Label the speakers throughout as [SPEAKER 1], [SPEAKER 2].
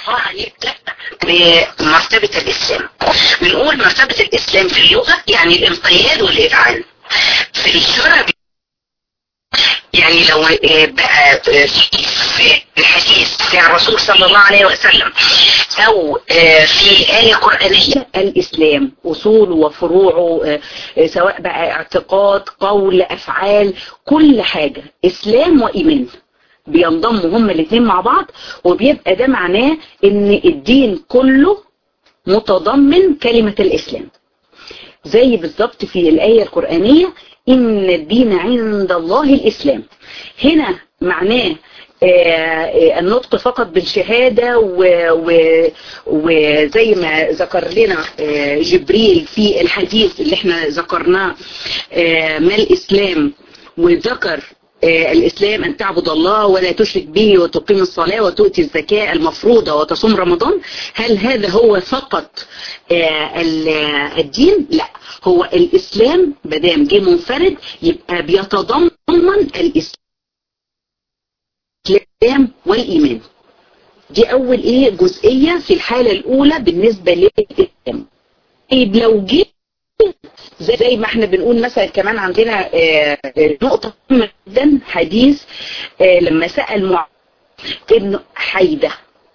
[SPEAKER 1] الله هنبدأ بمرتبة الإسلام بنقول مرتبة الإسلام في اللغة يعني الانقياد والإذعان في الشرع يعني لو بقى في الحديث بتاع الرسول صلى الله عليه وسلم او في آية قرآنية
[SPEAKER 2] الإسلام أصوله وفروعه سواء بقى اعتقاد قول أفعال كل حاجة إسلام وإيمان بينضموا هما الاثنين مع بعض وبيبقى ده معناه ان الدين كله متضمن كلمة الإسلام زي بالظبط في الآية القرآنية إن الدين عند الله الإسلام هنا معناه آه النطق فقط بالشهادة وزي ما ذكر لنا آه جبريل في الحديث اللي احنا ذكرناه آه ما الإسلام وذكر الإسلام أن تعبد الله ولا تشرك به وتقيم الصلاة وتؤتي الزكاة المفروضة وتصوم رمضان هل هذا هو فقط الدين لا هو الإسلام بدام جه منفرد يبقى بيتضمن الإسلام والإيمان دي أول إيه جزئية في الحالة الأولى بالنسبة للإسلام طيب لو جه زي, زي ما احنا بنقول مثلا كمان عندنا اه نقطة مهمة جدا حديث اه لما سأل معاذ ابن حيدة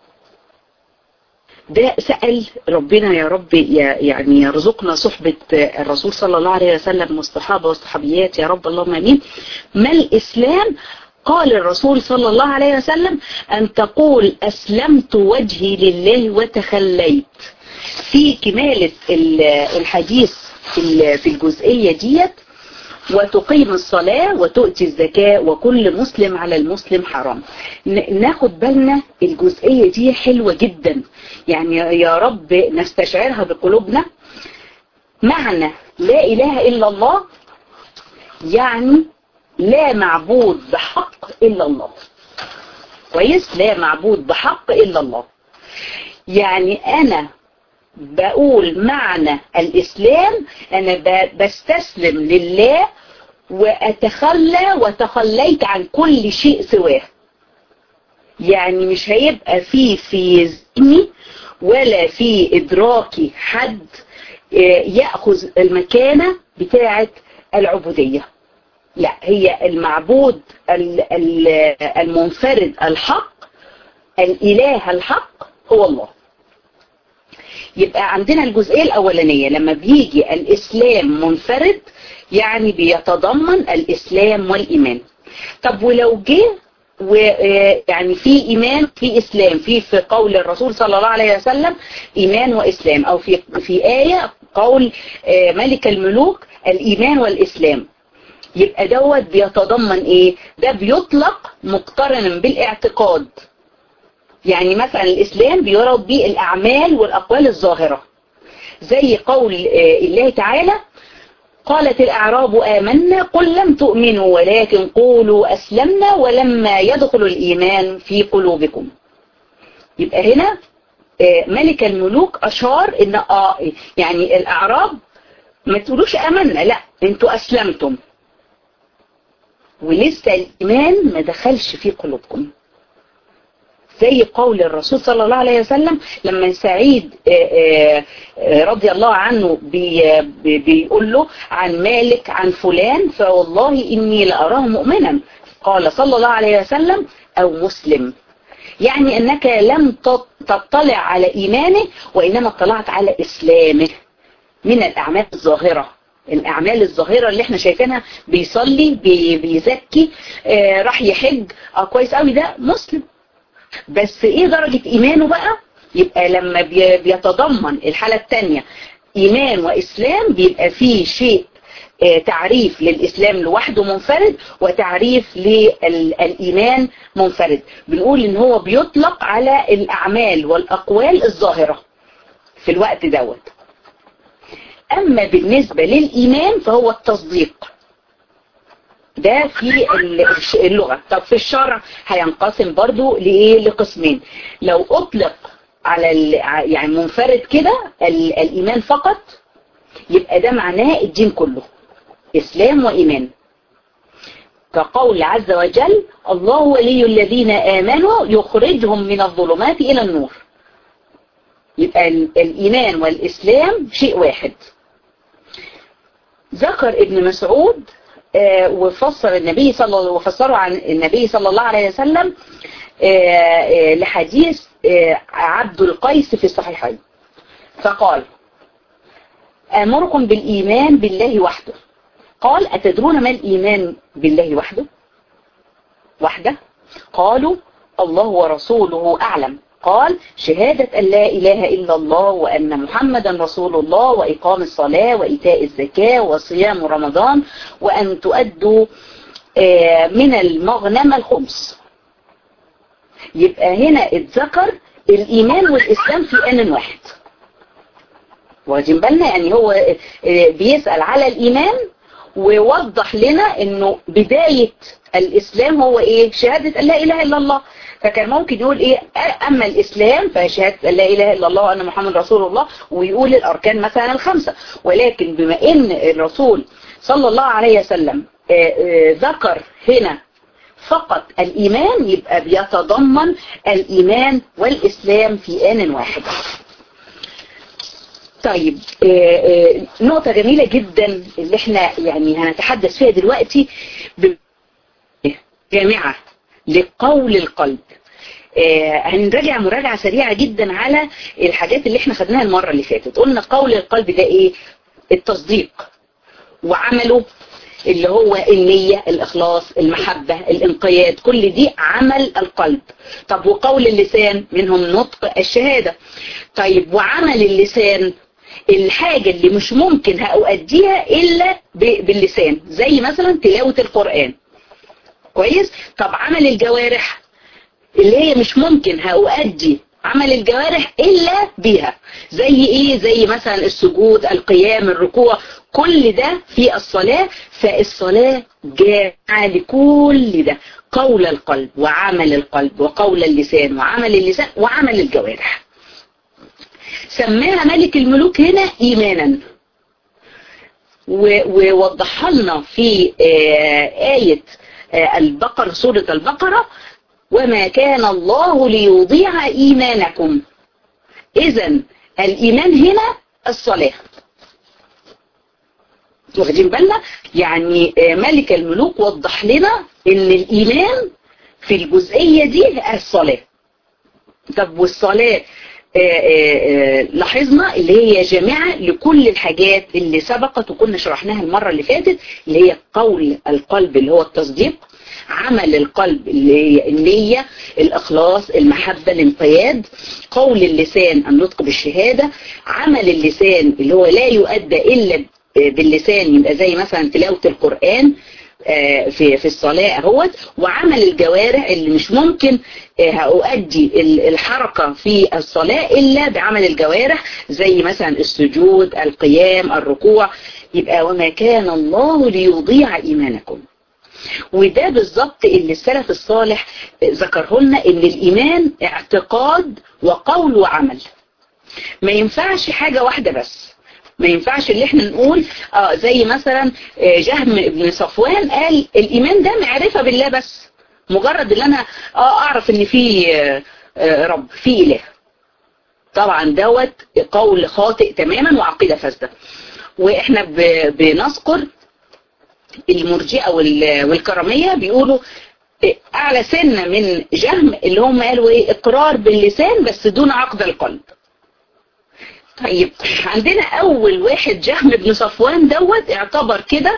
[SPEAKER 2] ده سأل ربنا يا رب يعني يرزقنا صحبة الرسول صلى الله عليه وسلم والصحابة والصحابيات يا رب اللهم امين ما الإسلام قال الرسول صلى الله عليه وسلم أن تقول أسلمت وجهي لله وتخليت في كمالة الحديث في الجزئية ديت وتقيم الصلاة وتؤتي الزكاة وكل مسلم على المسلم حرام ناخد بالنا الجزئية دي حلوة جدا يعني يا رب نستشعرها بقلوبنا معنى لا إله إلا الله يعني لا معبود بحق إلا الله كويس لا معبود بحق إلا الله يعني أنا بقول معنى الإسلام أنا بستسلم لله وأتخلى وتخليت عن كل شيء سواه يعني مش هيبقى في في ذهني ولا في إدراكي حد يأخذ المكانة بتاعة العبودية لا هي المعبود المنفرد الحق الإله الحق هو الله يبقى عندنا الجزئية الأولانية لما بيجي الإسلام منفرد يعني بيتضمن الإسلام والإيمان طب ولو جه ويعني في إيمان في إسلام في في قول الرسول صلى الله عليه وسلم إيمان وإسلام أو في في آية قول ملك الملوك الإيمان والإسلام يبقى دوت بيتضمن إيه ده بيطلق مقترنا بالاعتقاد يعني مثلا الإسلام بيرد به الأعمال والأقوال الظاهرة زي قول الله تعالى قالت الأعراب آمنا قل لم تؤمنوا ولكن قولوا أسلمنا ولما يدخل الإيمان في قلوبكم يبقى هنا ملك الملوك أشار إن آه يعني الأعراب ما تقولوش آمنا لا انتوا أسلمتم ولسه الإيمان ما دخلش في قلوبكم زي قول الرسول صلى الله عليه وسلم لما سعيد رضي الله عنه بي بيقول له عن مالك عن فلان فوالله إني لأراه مؤمنا قال صلى الله عليه وسلم أو مسلم يعني أنك لم تطلع على إيمانه وإنما اطلعت على إسلامه من الأعمال الظاهرة الأعمال الظاهرة اللي احنا شايفينها بيصلي بي بيزكي آه راح يحج اه كويس قوي ده مسلم بس ايه درجة ايمانه بقى يبقى لما بيتضمن الحالة الثانية ايمان واسلام بيبقى فيه شيء اه تعريف للاسلام لوحده منفرد وتعريف للايمان منفرد بنقول ان هو بيطلق على الاعمال والاقوال الظاهرة في الوقت دوت اما بالنسبة للايمان فهو التصديق ده في اللغة طب في الشرع هينقسم برضو لإيه لقسمين لو أطلق على يعني منفرد كده الإيمان فقط يبقى ده معناه الدين كله إسلام وإيمان كقول عز وجل الله ولي الذين آمنوا يخرجهم من الظلمات إلى النور يبقى الإيمان والإسلام شيء واحد ذكر ابن مسعود آه وفسر النبي صلى الله وفسره عن النبي صلى الله عليه وسلم آه آه لحديث عبد القيس في الصحيحين فقال أمركم بالإيمان بالله وحده قال أتدرون ما الإيمان بالله وحده وحده قالوا الله ورسوله أعلم قال شهادة أن لا إله إلا الله وأن محمدا رسول الله وإقام الصلاة وإيتاء الزكاة وصيام رمضان وأن تؤدوا من المغنم الخمس يبقى هنا اتذكر الإيمان والإسلام في آن واحد واخدين بالنا يعني هو بيسأل على الإيمان ووضح لنا انه بداية الاسلام هو ايه شهادة ان لا اله الا الله فكان ممكن يقول ايه اما الاسلام فشهادة ان لا اله الا الله وان محمد رسول الله ويقول الاركان مثلا الخمسة ولكن بما ان الرسول صلى الله عليه وسلم ذكر هنا فقط الايمان يبقى بيتضمن الايمان والاسلام في ان واحد طيب نقطة جميلة جدا اللي احنا يعني هنتحدث فيها دلوقتي جامعة لقول القلب هنراجع مراجعة سريعة جدا على الحاجات اللي احنا خدناها المرة اللي فاتت قلنا قول القلب ده ايه التصديق وعمله اللي هو النية الإخلاص المحبة الانقياد كل دي عمل القلب طب وقول اللسان منهم نطق الشهادة طيب وعمل اللسان الحاجة اللي مش ممكن هأؤديها إلا باللسان زي مثلا تلاوة القرآن كويس طب عمل الجوارح اللي هي مش ممكن هأؤدي عمل الجوارح إلا بها زي إيه زي مثلا السجود القيام الركوع كل ده في الصلاة فالصلاة جامعة لكل ده قول القلب وعمل القلب وقول اللسان وعمل اللسان وعمل الجوارح سماها ملك الملوك هنا إيمانا ووضحها لنا في آية البقرة سورة البقرة وما كان الله ليضيع إيمانكم إذا الإيمان هنا الصلاة واخدين بالنا يعني ملك الملوك وضح لنا ان الإيمان في الجزئية دي الصلاة طب والصلاة لاحظنا اللي هي جامعة لكل الحاجات اللي سبقت وكنا شرحناها المرة اللي فاتت اللي هي قول القلب اللي هو التصديق عمل القلب اللي هي النية الإخلاص المحبة الانقياد قول اللسان النطق بالشهادة عمل اللسان اللي هو لا يؤدى إلا باللسان يبقى زي مثلا تلاوة القرآن في في الصلاة اهوت وعمل الجوارح اللي مش ممكن هأؤدي الحركة في الصلاة إلا بعمل الجوارح زي مثلا السجود القيام الركوع يبقى وما كان الله ليضيع إيمانكم وده بالظبط اللي السلف الصالح ذكره لنا ان الايمان اعتقاد وقول وعمل ما ينفعش حاجة واحدة بس ما ينفعش اللي احنا نقول اه زي مثلا جهم ابن صفوان قال الايمان ده معرفة بالله بس مجرد اللي انا اه اعرف ان في آه رب في اله طبعا دوت قول خاطئ تماما وعقيدة فاسدة واحنا بنذكر المرجئة والكرامية بيقولوا اعلى سنة من جهم اللي هم قالوا ايه اقرار باللسان بس دون عقد القلب طيب عندنا اول واحد جهم بن صفوان دوت اعتبر كده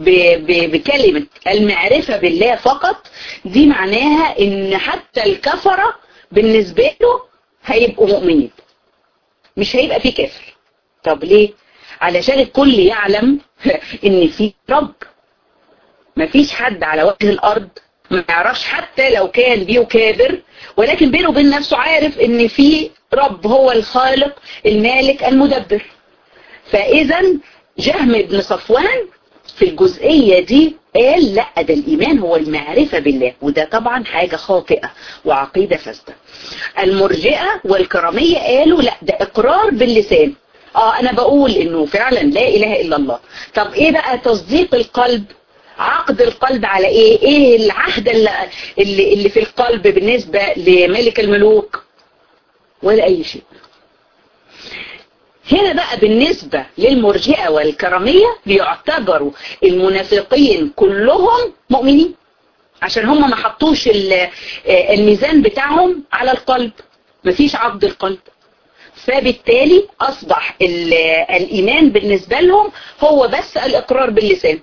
[SPEAKER 2] بكلمة المعرفة بالله فقط دي معناها ان حتى الكفرة بالنسبة له هيبقوا مؤمنين مش هيبقى في كافر طب ليه علشان الكل يعلم ان في رب مفيش حد على وجه الارض ما يعرفش حتى لو كان بيكابر ولكن بينه وبين نفسه عارف ان في رب هو الخالق المالك المدبر فاذا جهم بن صفوان في الجزئية دي قال لا ده الايمان هو المعرفة بالله وده طبعا حاجة خاطئة وعقيدة فاسدة المرجئة والكرامية قالوا لا ده اقرار باللسان اه انا بقول انه فعلا لا اله الا الله طب ايه بقى تصديق القلب عقد القلب على ايه ايه العهد اللي, اللي, اللي في القلب بالنسبة لملك الملوك ولا اي شيء هنا بقى بالنسبة للمرجئة والكرامية بيعتبروا المنافقين كلهم مؤمنين عشان هم ما حطوش الميزان بتاعهم على القلب مفيش عقد القلب فبالتالي أصبح الإيمان بالنسبة لهم هو بس الإقرار باللسان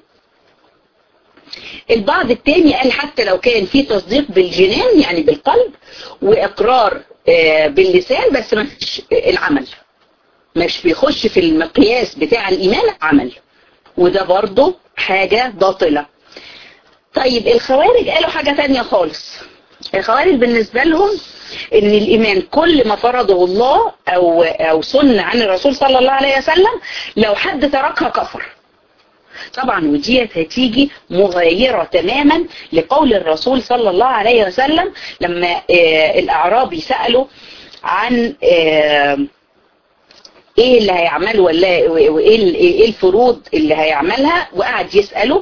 [SPEAKER 2] البعض التاني قال حتى لو كان في تصديق بالجنان يعني بالقلب وإقرار باللسان بس ما فيش العمل مش بيخش في المقياس بتاع الإيمان عمل وده برضه حاجة باطلة طيب الخوارج قالوا حاجة تانية خالص الخوارج بالنسبة لهم ان الايمان كل ما فرضه الله او او سن عن الرسول صلى الله عليه وسلم لو حد تركها كفر طبعا وديت هتيجي مغايرة تماما لقول الرسول صلى الله عليه وسلم لما الاعرابي سألوا عن ايه اللي هيعمله ولا وايه الفروض اللي هيعملها وقعد يسأله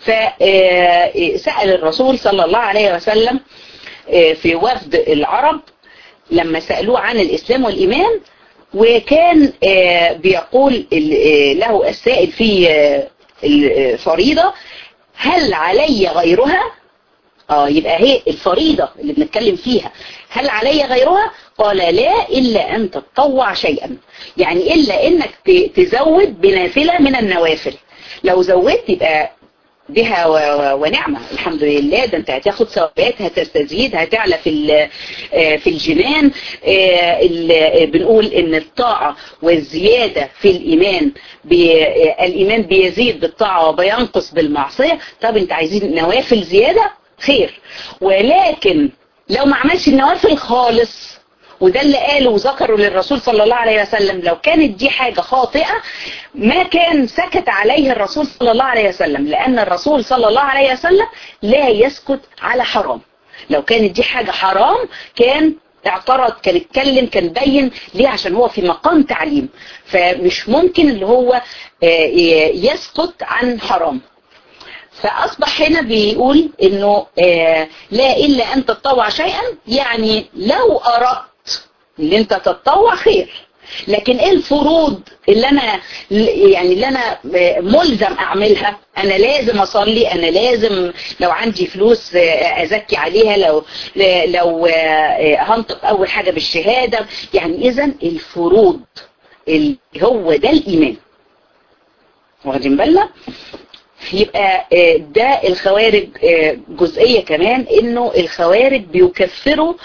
[SPEAKER 2] فسأل الرسول صلى الله عليه وسلم في وفد العرب لما سألوه عن الإسلام والإيمان وكان بيقول له السائل في الفريضة هل علي غيرها اه يبقى هي الفريضة اللي بنتكلم فيها هل علي غيرها قال لا إلا أن تتطوع شيئا يعني إلا إنك تزود بنافلة من النوافل لو زودت يبقى بها ونعمة الحمد لله ده انت هتاخد ثوابات هتستزيد هتعلى في في الجنان بنقول ان الطاعة والزيادة في الايمان الايمان بيزيد بالطاعة وبينقص بالمعصية طب انت عايزين نوافل زيادة خير ولكن لو ما عملش النوافل خالص وده اللي قاله وذكره للرسول صلى الله عليه وسلم لو كانت دي حاجة خاطئة ما كان سكت عليه الرسول صلى الله عليه وسلم لأن الرسول صلى الله عليه وسلم لا يسكت على حرام لو كانت دي حاجة حرام كان اعترض كان اتكلم كان بين ليه عشان هو في مقام تعليم فمش ممكن اللي هو يسكت عن حرام فأصبح هنا بيقول انه لا إلا أن تتطوع شيئا يعني لو أردت ان انت تتطوع خير لكن ايه الفروض اللي انا يعني اللي انا ملزم اعملها انا لازم اصلي انا لازم لو عندي فلوس ازكي عليها لو لو هنطق اول حاجة بالشهادة يعني اذا الفروض اللي هو ده الايمان واخدين بالنا يبقى ده الخوارج جزئية كمان انه الخوارج بيكفروا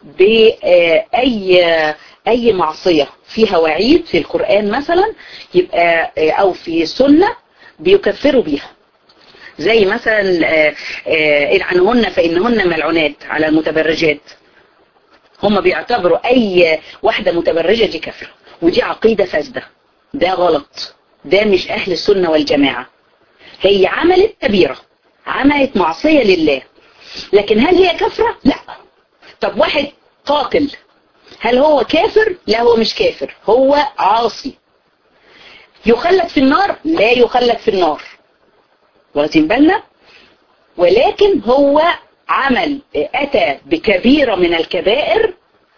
[SPEAKER 2] بأي اي معصية فيها وعيد في القرآن مثلا يبقى او في سنة بيكفروا بيها زي مثلا العنهن فإنهن ملعونات على المتبرجات هم بيعتبروا اي واحدة متبرجة دي كفرة ودي عقيدة فاسدة ده غلط ده مش اهل السنة والجماعة هي عملت كبيرة عملت معصية لله لكن هل هي كفرة؟ لا طب واحد قاتل هل هو كافر؟ لا هو مش كافر هو عاصي يخلد في النار؟ لا يخلد في النار واخدين بالنا؟ ولكن هو عمل اتى بكبيرة من الكبائر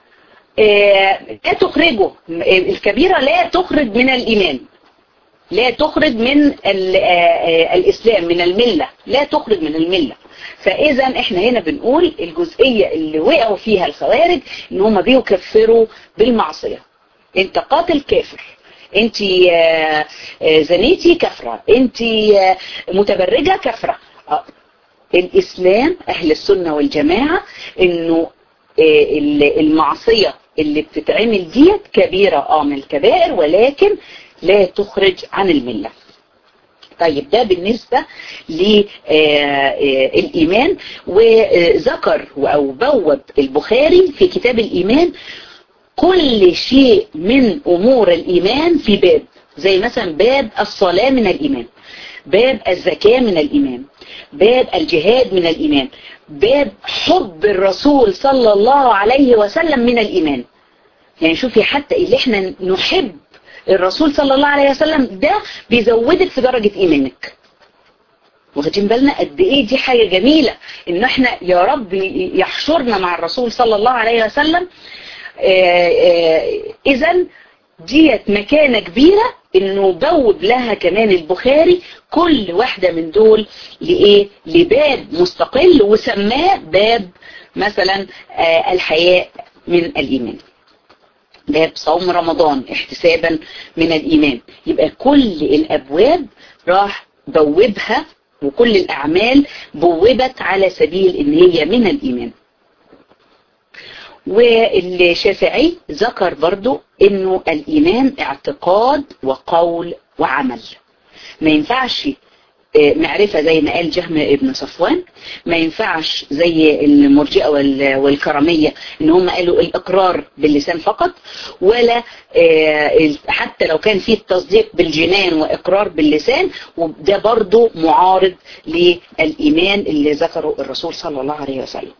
[SPEAKER 2] لا تخرجه الكبيرة لا تخرج من الإيمان لا تخرج من الإسلام من الملة لا تخرج من الملة فإذا احنا هنا بنقول الجزئية اللي وقعوا فيها الخوارج ان هم بيكفروا بالمعصية انت قاتل كافر انت زنيتي كفرة انت متبرجة كفرة الإسلام أهل السنة والجماعة انه المعصية اللي بتتعمل ديت كبيرة اه من الكبائر ولكن لا تخرج عن الملة طيب ده بالنسبة للإيمان وذكر أو بوب البخاري في كتاب الإيمان كل شيء من أمور الإيمان في باب زي مثلا باب الصلاة من الإيمان باب الزكاة من الإيمان باب الجهاد من الإيمان باب حب الرسول صلى الله عليه وسلم من الإيمان يعني شوفي حتى اللي احنا نحب الرسول صلى الله عليه وسلم ده بيزودك في درجة ايمانك واخدين بالنا قد ايه دي حاجة جميلة ان احنا يا رب يحشرنا مع الرسول صلى الله عليه وسلم اذا ديت مكانة كبيرة انه بوب لها كمان البخاري كل واحدة من دول لإيه لباب مستقل وسماه باب مثلا آه الحياء من الإيمان باب صوم رمضان احتسابا من الإيمان يبقى كل الأبواب راح بوبها وكل الأعمال بوبت على سبيل ان هي من الإيمان والشافعي ذكر برضو انه الايمان اعتقاد وقول وعمل ما ينفعش معرفة زي ما قال جهم ابن صفوان ما ينفعش زي المرجئة والكرمية ان هم قالوا الاقرار باللسان فقط ولا حتى لو كان فيه التصديق بالجنان واقرار باللسان وده برضو معارض للايمان اللي ذكره الرسول صلى الله عليه وسلم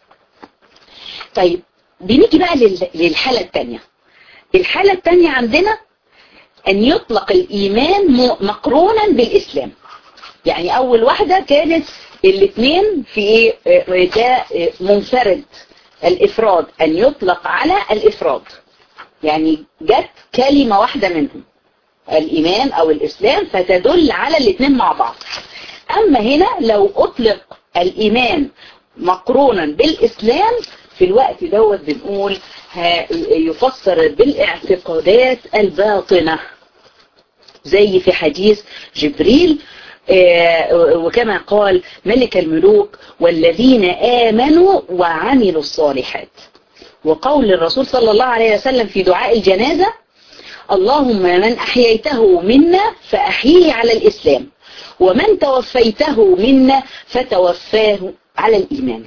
[SPEAKER 2] طيب بنيجي بقى للحالة الثانية الحالة الثانية عندنا ان يطلق الايمان مقرونا بالاسلام يعني اول واحدة كانت الاثنين في ايه ده منفرد الافراد ان يطلق على الافراد يعني جت كلمة واحدة منهم الايمان او الاسلام فتدل على الاثنين مع بعض اما هنا لو اطلق الايمان مقرونا بالاسلام في الوقت دوت بنقول يفسر بالاعتقادات الباطنة زي في حديث جبريل وكما قال ملك الملوك والذين آمنوا وعملوا الصالحات وقول الرسول صلى الله عليه وسلم في دعاء الجنازة اللهم من أحييته منا فأحيه على الإسلام ومن توفيته منا فتوفاه على الإيمان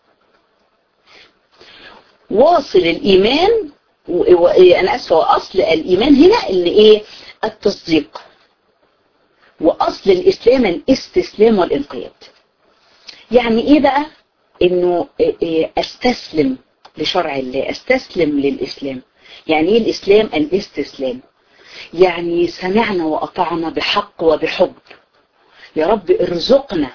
[SPEAKER 2] واصل الإيمان أنا أسفة أصل الإيمان هنا اللي إيه التصديق وأصل الإسلام الاستسلام والانقياد يعني إيه بقى إنه إيه أستسلم لشرع الله أستسلم للإسلام يعني إيه الإسلام الاستسلام يعني سمعنا وأطعنا بحق وبحب يا رب ارزقنا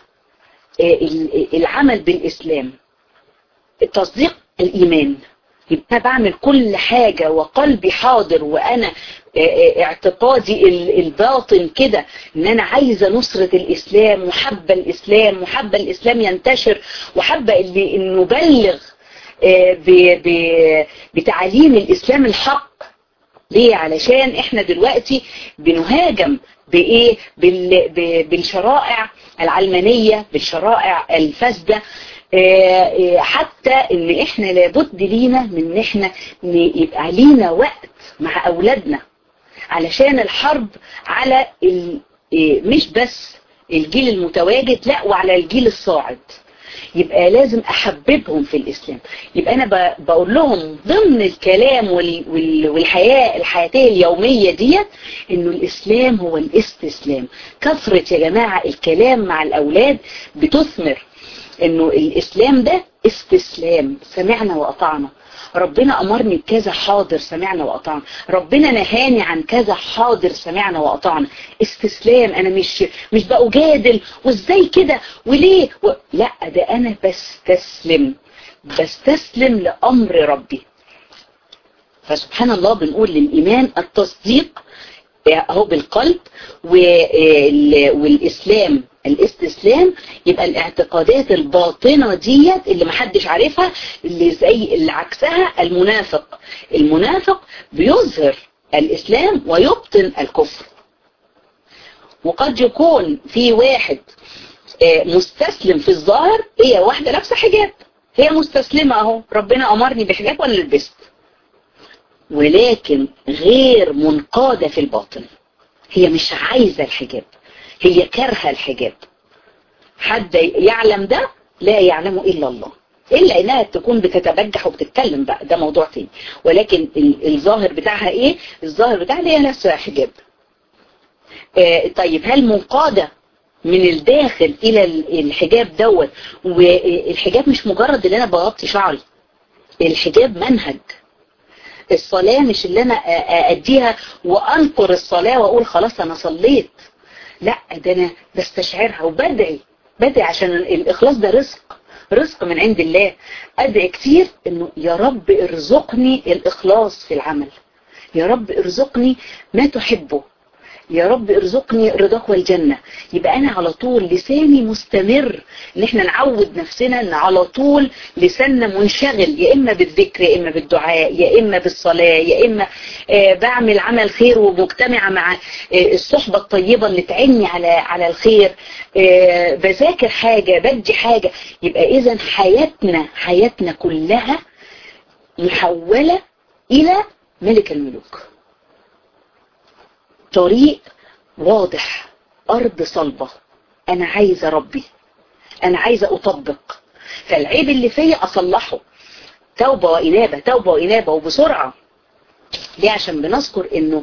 [SPEAKER 2] العمل بالإسلام التصديق الإيمان يبقى أنا بعمل كل حاجة وقلبي حاضر وأنا اعتقادي الباطن كده ان انا عايزة نصرة الاسلام وحابة الاسلام وحابة الاسلام ينتشر وحابة ان نبلغ بتعليم الاسلام الحق ليه علشان احنا دلوقتي بنهاجم بايه بالشرائع العلمانية بالشرائع الفاسدة حتى ان احنا لابد لينا من ان احنا يبقى لينا وقت مع اولادنا علشان الحرب على مش بس الجيل المتواجد لا وعلى الجيل الصاعد يبقى لازم احببهم في الاسلام يبقى انا بقول لهم ضمن الكلام والحياة الحياتية اليومية ديت انه الاسلام هو الاستسلام كثرة يا جماعة الكلام مع الاولاد بتثمر انه الاسلام ده استسلام سمعنا واطعنا ربنا امرني بكذا حاضر سمعنا واطعنا ربنا نهاني عن كذا حاضر سمعنا واطعنا استسلام انا مش مش بأجادل وازاي كده وليه و... لا ده انا بستسلم بستسلم لامر ربي فسبحان الله بنقول للايمان التصديق اهو بالقلب والاسلام الاستسلام يبقى الاعتقادات الباطنة ديت اللي محدش عارفها اللي زي اللي عكسها المنافق المنافق بيظهر الاسلام ويبطن الكفر وقد يكون في واحد مستسلم في الظاهر هي واحدة لابسة حجاب هي مستسلمة اهو ربنا امرني بحجاب وانا لبست ولكن غير منقادة في الباطن هي مش عايزة الحجاب هي كارهة الحجاب حد يعلم ده لا يعلمه إلا الله إلا إنها تكون بتتبجح وبتتكلم بقى ده موضوع تاني ولكن الظاهر بتاعها إيه الظاهر بتاعها هي لابسة حجاب آه طيب هل منقادة من الداخل إلى الحجاب دوت والحجاب مش مجرد اللي أنا بغطي شعري الحجاب منهج الصلاة مش اللي أنا أديها وأنقر الصلاة وأقول خلاص أنا صليت لا ده أنا بستشعرها وبدعي بدعي عشان الإخلاص ده رزق رزق من عند الله أدعي كتير إنه يا رب ارزقني الإخلاص في العمل يا رب ارزقني ما تحبه يا رب ارزقني رضاك والجنة يبقى انا على طول لساني مستمر ان احنا نعود نفسنا ان على طول لساننا منشغل يا اما بالذكر يا اما بالدعاء يا اما بالصلاة يا اما آه بعمل عمل خير ومجتمعة مع آه الصحبة الطيبة اللي تعني على على الخير آه بذاكر حاجة بدي حاجة يبقى اذا حياتنا حياتنا كلها محولة الى ملك الملوك طريق واضح أرض صلبة أنا عايزة ربي أنا عايزة أطبق فالعيب اللي فيا أصلحه توبة وإنابة توبة وإنابة وبسرعة ليه عشان بنذكر انه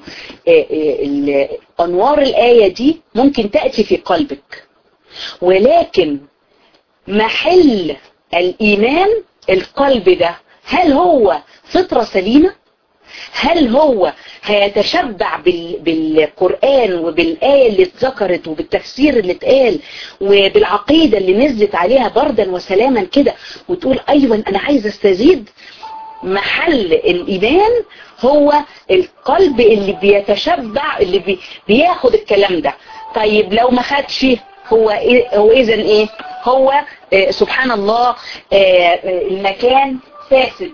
[SPEAKER 2] انوار الآية دي ممكن تأتي في قلبك ولكن محل الإيمان القلب ده هل هو فطرة سليمة هل هو هيتشبع بالقرآن وبالآية اللي اتذكرت وبالتفسير اللي اتقال وبالعقيدة اللي نزلت عليها بردا وسلاما كده وتقول ايوه انا عايز استزيد محل الايمان هو القلب اللي بيتشبع اللي بي بياخد الكلام ده طيب لو ما خدش هو إيه هو اذا ايه هو آه سبحان الله آه المكان فاسد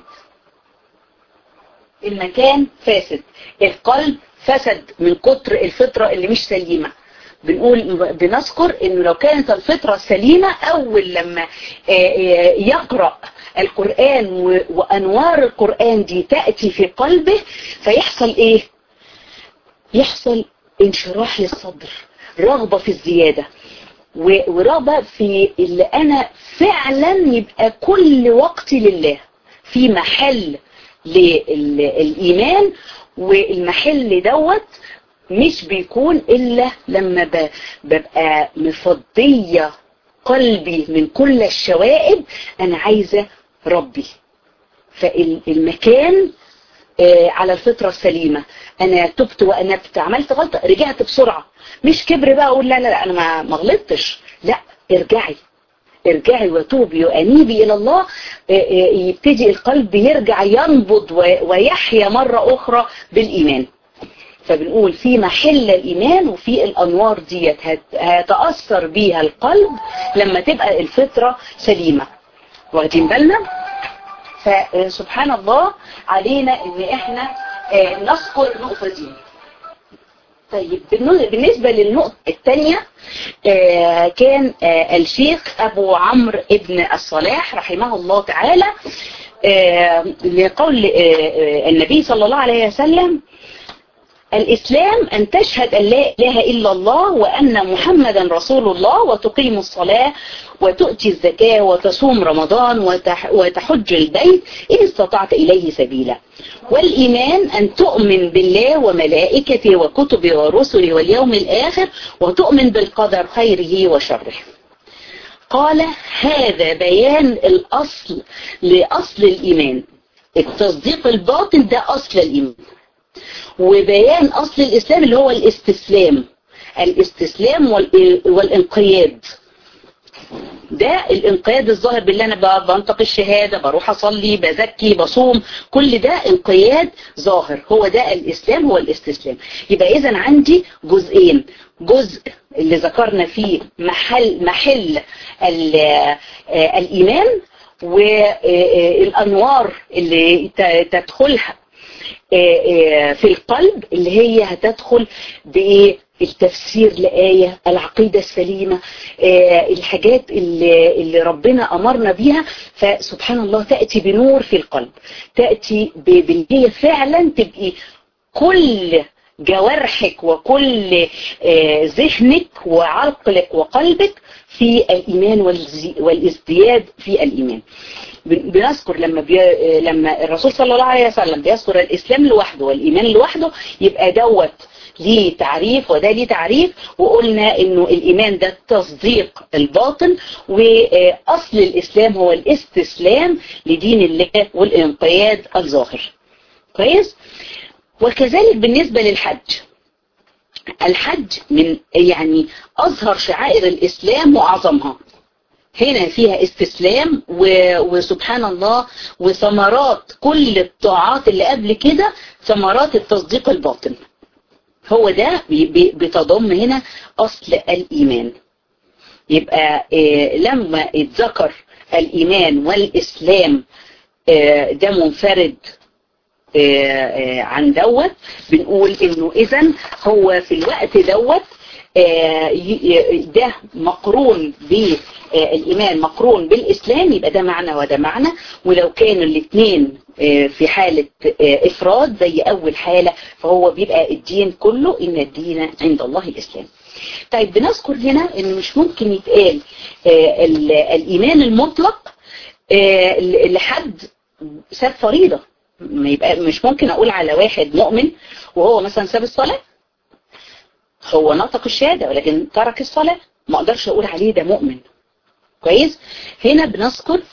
[SPEAKER 2] المكان فاسد القلب فسد من كتر الفطرة اللي مش سليمة بنقول بنذكر انه لو كانت الفطرة سليمة اول لما يقرأ القرآن وانوار القرآن دي تأتي في قلبه فيحصل ايه يحصل انشراح للصدر رغبة في الزيادة ورغبة في اللي انا فعلا يبقى كل وقتي لله في محل للإيمان والمحل دوت مش بيكون إلا لما ببقى مفضية قلبي من كل الشوائب أنا عايزة ربي فالمكان على الفطرة السليمة أنا تبت وأنبت عملت غلطة رجعت بسرعة مش كبر بقى أقول لا لا لا أنا ما غلطتش لا ارجعي ارجعي وتوبي وانيبي الى الله يبتدي القلب يرجع ينبض ويحيا مرة اخرى بالايمان فبنقول في محل الايمان وفي الانوار ديت هتأثر بيها القلب لما تبقى الفطرة سليمة واخدين بالنا فسبحان الله علينا ان احنا نذكر النقطة دي طيب بالنسبة للنقطة الثانية كان الشيخ أبو عمرو ابن الصلاح رحمه الله تعالى لقول النبي صلى الله عليه وسلم الإسلام أن تشهد أن لا إله إلا الله وأن محمدا رسول الله وتقيم الصلاة وتؤتي الزكاة وتصوم رمضان وتحج البيت إن استطعت إليه سبيلا والإيمان أن تؤمن بالله وملائكته وكتبه ورسله واليوم الآخر وتؤمن بالقدر خيره وشره قال هذا بيان الأصل لأصل الإيمان التصديق الباطن ده أصل الإيمان وبيان أصل الإسلام اللي هو الاستسلام الاستسلام والانقياد ده الانقياد الظاهر بالله انا بنطق الشهادة بروح اصلي بزكي بصوم كل ده انقياد ظاهر هو ده الاسلام هو الاستسلام يبقى اذا عندي جزئين جزء اللي ذكرنا فيه محل محل الايمان والانوار اللي تدخلها في القلب اللي هي هتدخل بايه التفسير لآية العقيدة السليمة الحاجات اللي, اللي ربنا أمرنا بيها فسبحان الله تأتي بنور في القلب تأتي هي فعلا تبقي كل جوارحك وكل ذهنك وعقلك وقلبك في الإيمان والازدياد في الإيمان بنذكر لما بي... لما الرسول صلى الله عليه وسلم بيذكر الإسلام لوحده والإيمان لوحده يبقى دوت ليه تعريف وده ليه تعريف وقلنا انه الايمان ده التصديق الباطن واصل الاسلام هو الاستسلام لدين الله والانقياد الظاهر كويس وكذلك بالنسبة للحج الحج من يعني اظهر شعائر الاسلام واعظمها هنا فيها استسلام وسبحان الله وثمرات كل الطاعات اللي قبل كده ثمرات التصديق الباطن هو ده بتضم هنا أصل الإيمان يبقى لما اتذكر الإيمان والإسلام ده منفرد عن دوت بنقول انه اذا هو في الوقت دوت ده مقرون بالإيمان مقرون بالإسلام يبقى ده معنى وده معنى ولو كانوا الاثنين في حالة إفراد زي أول حالة فهو بيبقى الدين كله إن الدين عند الله الإسلام طيب بنذكر هنا إن مش ممكن يتقال الإيمان المطلق لحد ساب فريضة ما يبقى مش ممكن أقول على واحد مؤمن وهو مثلا ساب الصلاة هو نطق الشهادة ولكن ترك الصلاة ما اقدرش اقول عليه ده مؤمن كويس هنا بنذكر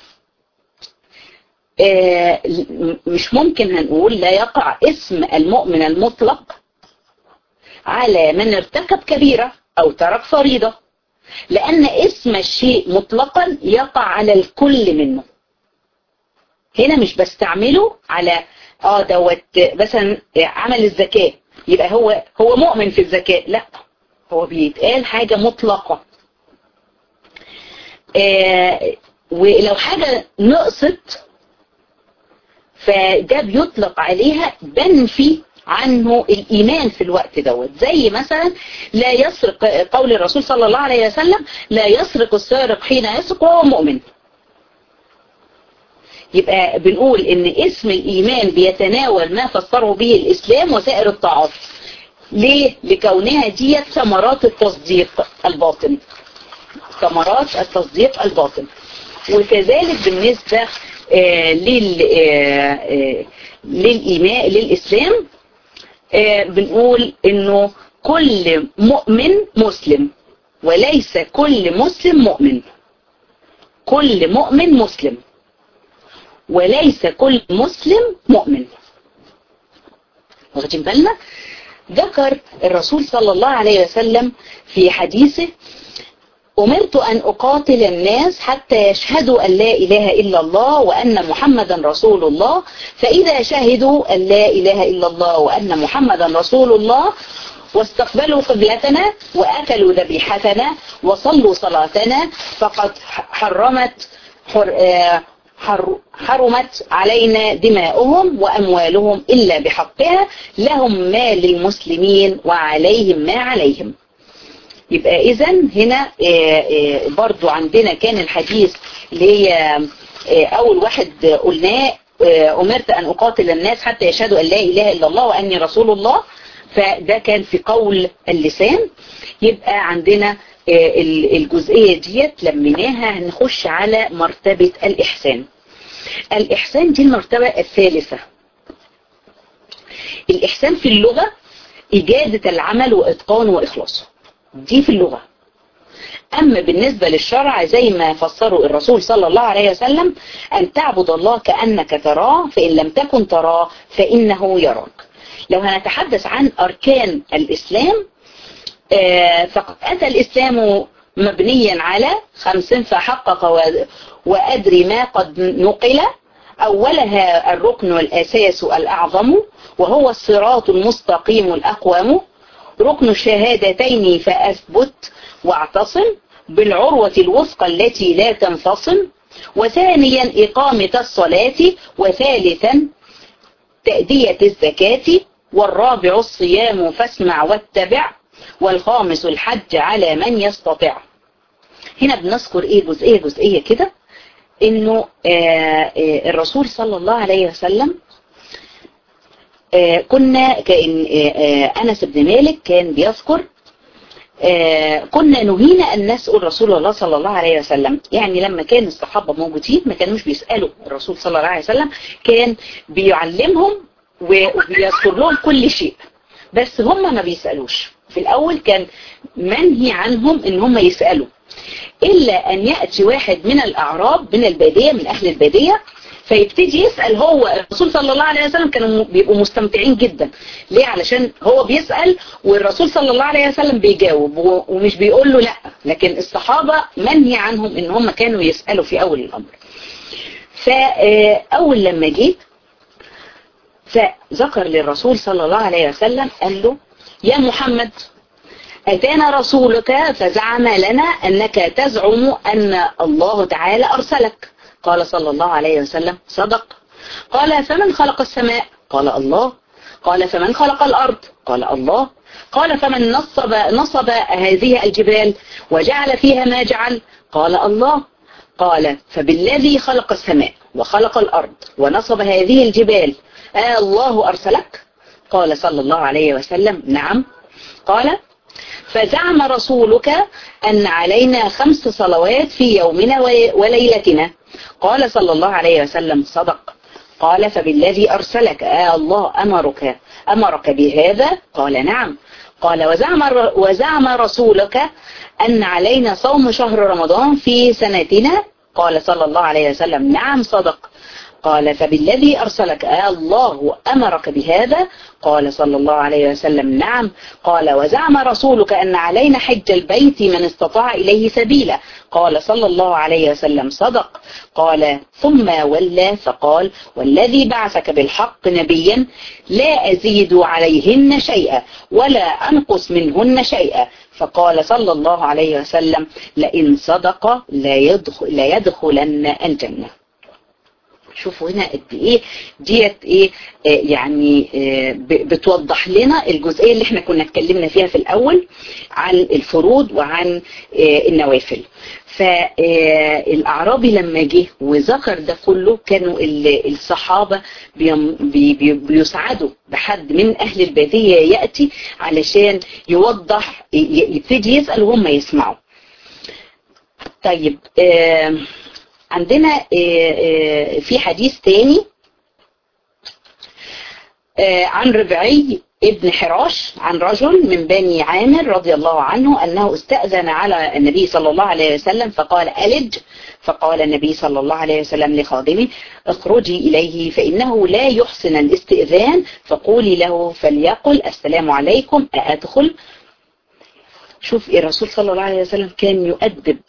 [SPEAKER 2] آه مش ممكن هنقول لا يقع اسم المؤمن المطلق على من ارتكب كبيرة او ترك فريضة لان اسم الشيء مطلقا يقع على الكل منه هنا مش بستعمله على اه دوت مثلا عمل الزكاه يبقى هو هو مؤمن في الزكاة لا هو بيتقال حاجة مطلقة آه ولو حاجة نقصت فده بيطلق عليها بنفي عنه الإيمان في الوقت دوت زي مثلا لا يسرق قول الرسول صلى الله عليه وسلم لا يسرق السارق حين يسرق وهو مؤمن يبقى بنقول ان اسم الايمان بيتناول ما فسره به الاسلام وسائر الطاعات ليه لكونها ديت ثمرات التصديق الباطن ثمرات التصديق الباطن وكذلك بالنسبة آه لل آه آه للإيمان للإسلام بنقول انه كل مؤمن مسلم وليس كل مسلم مؤمن كل مؤمن مسلم وليس كل مسلم مؤمن واخدين بالنا ذكر الرسول صلى الله عليه وسلم في حديثه أمرت أن أقاتل الناس حتى يشهدوا أن لا إله إلا الله وأن محمدا رسول الله فإذا شهدوا أن لا إله إلا الله وأن محمدا رسول الله واستقبلوا قبلتنا وأكلوا ذبيحتنا وصلوا صلاتنا فقد حرمت حر حرمت علينا دماؤهم وأموالهم إلا بحقها لهم ما للمسلمين وعليهم ما عليهم يبقى إذا هنا برضو عندنا كان الحديث اللي هي أول واحد قلناه أمرت أن أقاتل الناس حتى يشهدوا أن لا إله إلا الله وأني رسول الله فده كان في قول اللسان يبقى عندنا الجزئية ديت لمناها هنخش على مرتبة الإحسان الإحسان دي المرتبة الثالثة الإحسان في اللغة إجادة العمل وإتقانه وإخلاصه دي في اللغة أما بالنسبة للشرع زي ما فسره الرسول صلى الله عليه وسلم أن تعبد الله كأنك تراه فإن لم تكن تراه فإنه يراك لو هنتحدث عن أركان الإسلام فقد أتى الإسلام مبنيا على خمس فحقق وأدري ما قد نقل أولها الركن والأساس الأعظم وهو الصراط المستقيم الأقوم ركن الشهادتين فأثبت واعتصم بالعروة الوثقى التي لا تنفصل وثانيا إقامة الصلاة وثالثا تأدية الزكاة والرابع الصيام فاسمع واتبع والخامس الحج على من يستطيع هنا بنذكر ايه جزئية جزئية كده انه آآ آآ الرسول صلى الله عليه وسلم كنا كان انس بن مالك كان بيذكر كنا نهينا ان نسأل رسول الله صلى الله عليه وسلم يعني لما كان الصحابة موجودين ما كانوش بيسألوا الرسول صلى الله عليه وسلم كان بيعلمهم وبيذكر لهم كل شيء بس هم ما بيسألوش في الأول كان منهي عنهم ان هم يسألوا إلا أن يأتي واحد من الأعراب من البادية من أهل البادية فيبتدي يسأل هو الرسول صلى الله عليه وسلم كانوا بيبقوا مستمتعين جدا ليه علشان هو بيسأل والرسول صلى الله عليه وسلم بيجاوب ومش بيقول له لا لكن الصحابة منهي عنهم ان هم كانوا يسألوا في أول الأمر فأول لما جيت فذكر للرسول صلى الله عليه وسلم قال له يا محمد أتانا رسولك فزعم لنا أنك تزعم أن الله تعالى أرسلك قال صلى الله عليه وسلم صدق قال فمن خلق السماء قال الله قال فمن خلق الأرض قال الله قال فمن نصب, نصب هذه الجبال وجعل فيها ما جعل قال الله قال فبالذي خلق السماء وخلق الأرض ونصب هذه الجبال آه الله أرسلك قال صلى الله عليه وسلم نعم قال فزعم رسولك أن علينا خمس صلوات في يومنا وليلتنا قال صلى الله عليه وسلم صدق قال فبالذي أرسلك آه الله أمرك أمرك بهذا قال نعم قال وزعم, وزعم رسولك أن علينا صوم شهر رمضان في سنتنا قال صلى الله عليه وسلم نعم صدق قال فبالذي أرسلك آه الله أمرك بهذا قال صلى الله عليه وسلم نعم قال وزعم رسولك أن علينا حج البيت من استطاع إليه سبيلا قال صلى الله عليه وسلم صدق قال ثم ولى فقال والذي بعثك بالحق نبيا لا أزيد عليهن شيئا ولا أنقص منهن شيئا فقال صلى الله عليه وسلم لئن صدق لا, يدخل لا يدخلن الجنة شوفوا هنا قد ايه ديت ايه آه يعني آه بتوضح لنا الجزئيه اللي احنا كنا اتكلمنا فيها في الاول عن الفروض وعن آه النوافل فالاعرابي لما جه وذكر ده كله كانوا الصحابه بي بي بيسعدوا بحد من اهل الباديه ياتي علشان يوضح يبتدي يسال وهم يسمعوا طيب آه عندنا في حديث تاني عن ربعي ابن حراش عن رجل من بني عامر رضي الله عنه أنه استأذن على النبي صلى الله عليه وسلم فقال ألج فقال النبي صلى الله عليه وسلم لخادمه اخرجي إليه فإنه لا يحسن الاستئذان فقولي له فليقل السلام عليكم أأدخل شوف الرسول صلى الله عليه وسلم كان يؤدب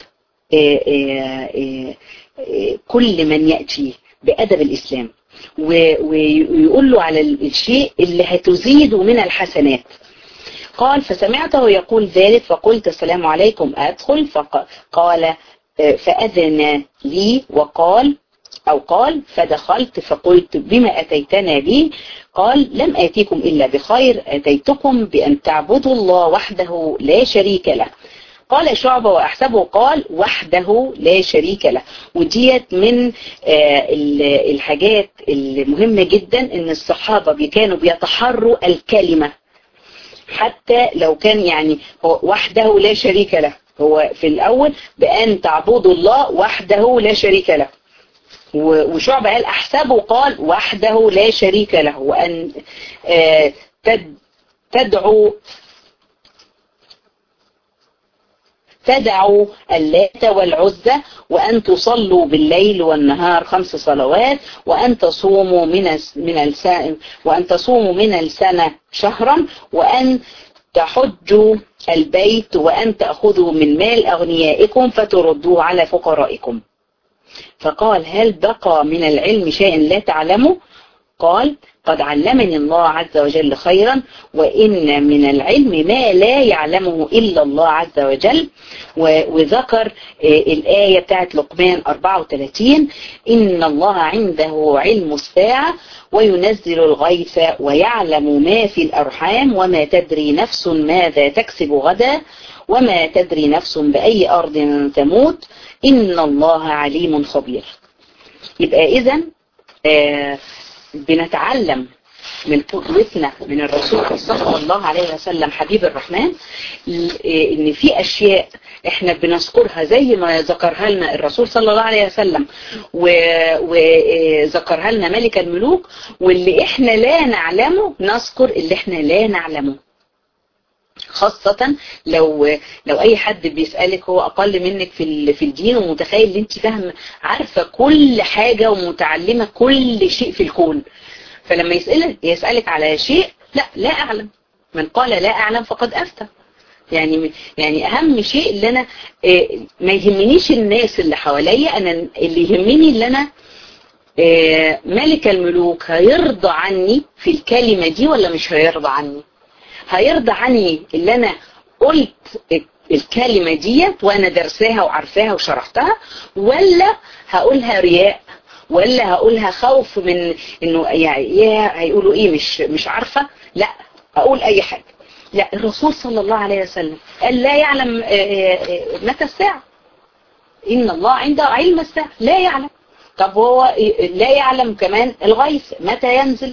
[SPEAKER 2] كل من يأتي بأدب الإسلام ويقول له على الشيء اللي هتزيده من الحسنات قال فسمعته يقول ذلك فقلت السلام عليكم أدخل فقال فأذن لي وقال أو قال فدخلت فقلت بما أتيتنا به قال لم آتيكم إلا بخير أتيتكم بأن تعبدوا الله وحده لا شريك له قال شعبة وأحسبه قال وحده لا شريك له وديت من الحاجات المهمة جدا ان الصحابة كانوا بيتحروا الكلمة حتى لو كان يعني هو وحده لا شريك له هو في الأول بأن تعبدوا الله وحده لا شريك له وشعبة قال أحسبه قال وحده لا شريك له وأن تدعو تدعوا اللات والعزة وأن تصلوا بالليل والنهار خمس صلوات وأن تصوموا من من السنة وأن تصوموا من السنة شهرا وأن تحجوا البيت وأن تأخذوا من مال أغنيائكم فتردوه على فقرائكم فقال هل بقى من العلم شيء لا تعلمه قال قد علمني الله عز وجل خيرا وإن من العلم ما لا يعلمه إلا الله عز وجل وذكر الآية بتاعت لقمان 34 إن الله عنده علم الساعة وينزل الغيث ويعلم ما في الأرحام وما تدري نفس ماذا تكسب غدا وما تدري نفس بأي أرض تموت إن الله عليم خبير يبقى إذن آه بنتعلم من قدوتنا من الرسول صلى الله عليه وسلم حبيب الرحمن ان في اشياء احنا بنذكرها زي ما ذكرها لنا الرسول صلى الله عليه وسلم وذكرها لنا ملك الملوك واللي احنا لا نعلمه نذكر اللي احنا لا نعلمه خاصة لو لو اي حد بيسألك هو اقل منك في في الدين ومتخيل ان انت فاهمه عارفة كل حاجة ومتعلمة كل شيء في الكون فلما يسألك يسألك على شيء لا لا اعلم من قال لا اعلم فقد افتى يعني يعني اهم شيء اللي انا ما يهمنيش الناس اللي حواليا انا اللي يهمني اللي انا آه ملك الملوك هيرضى عني في الكلمة دي ولا مش هيرضى عني هيرضى عني اللي انا قلت الكلمة ديت وانا درساها وعارفاها وشرحتها ولا هقولها رياء ولا هقولها خوف من انه يعني يا هيقولوا ايه مش مش عارفة لا اقول اي حاجة لا الرسول صلى الله عليه وسلم قال لا يعلم متى الساعة ان الله عنده علم الساعة لا يعلم طب هو لا يعلم كمان الغيث متى ينزل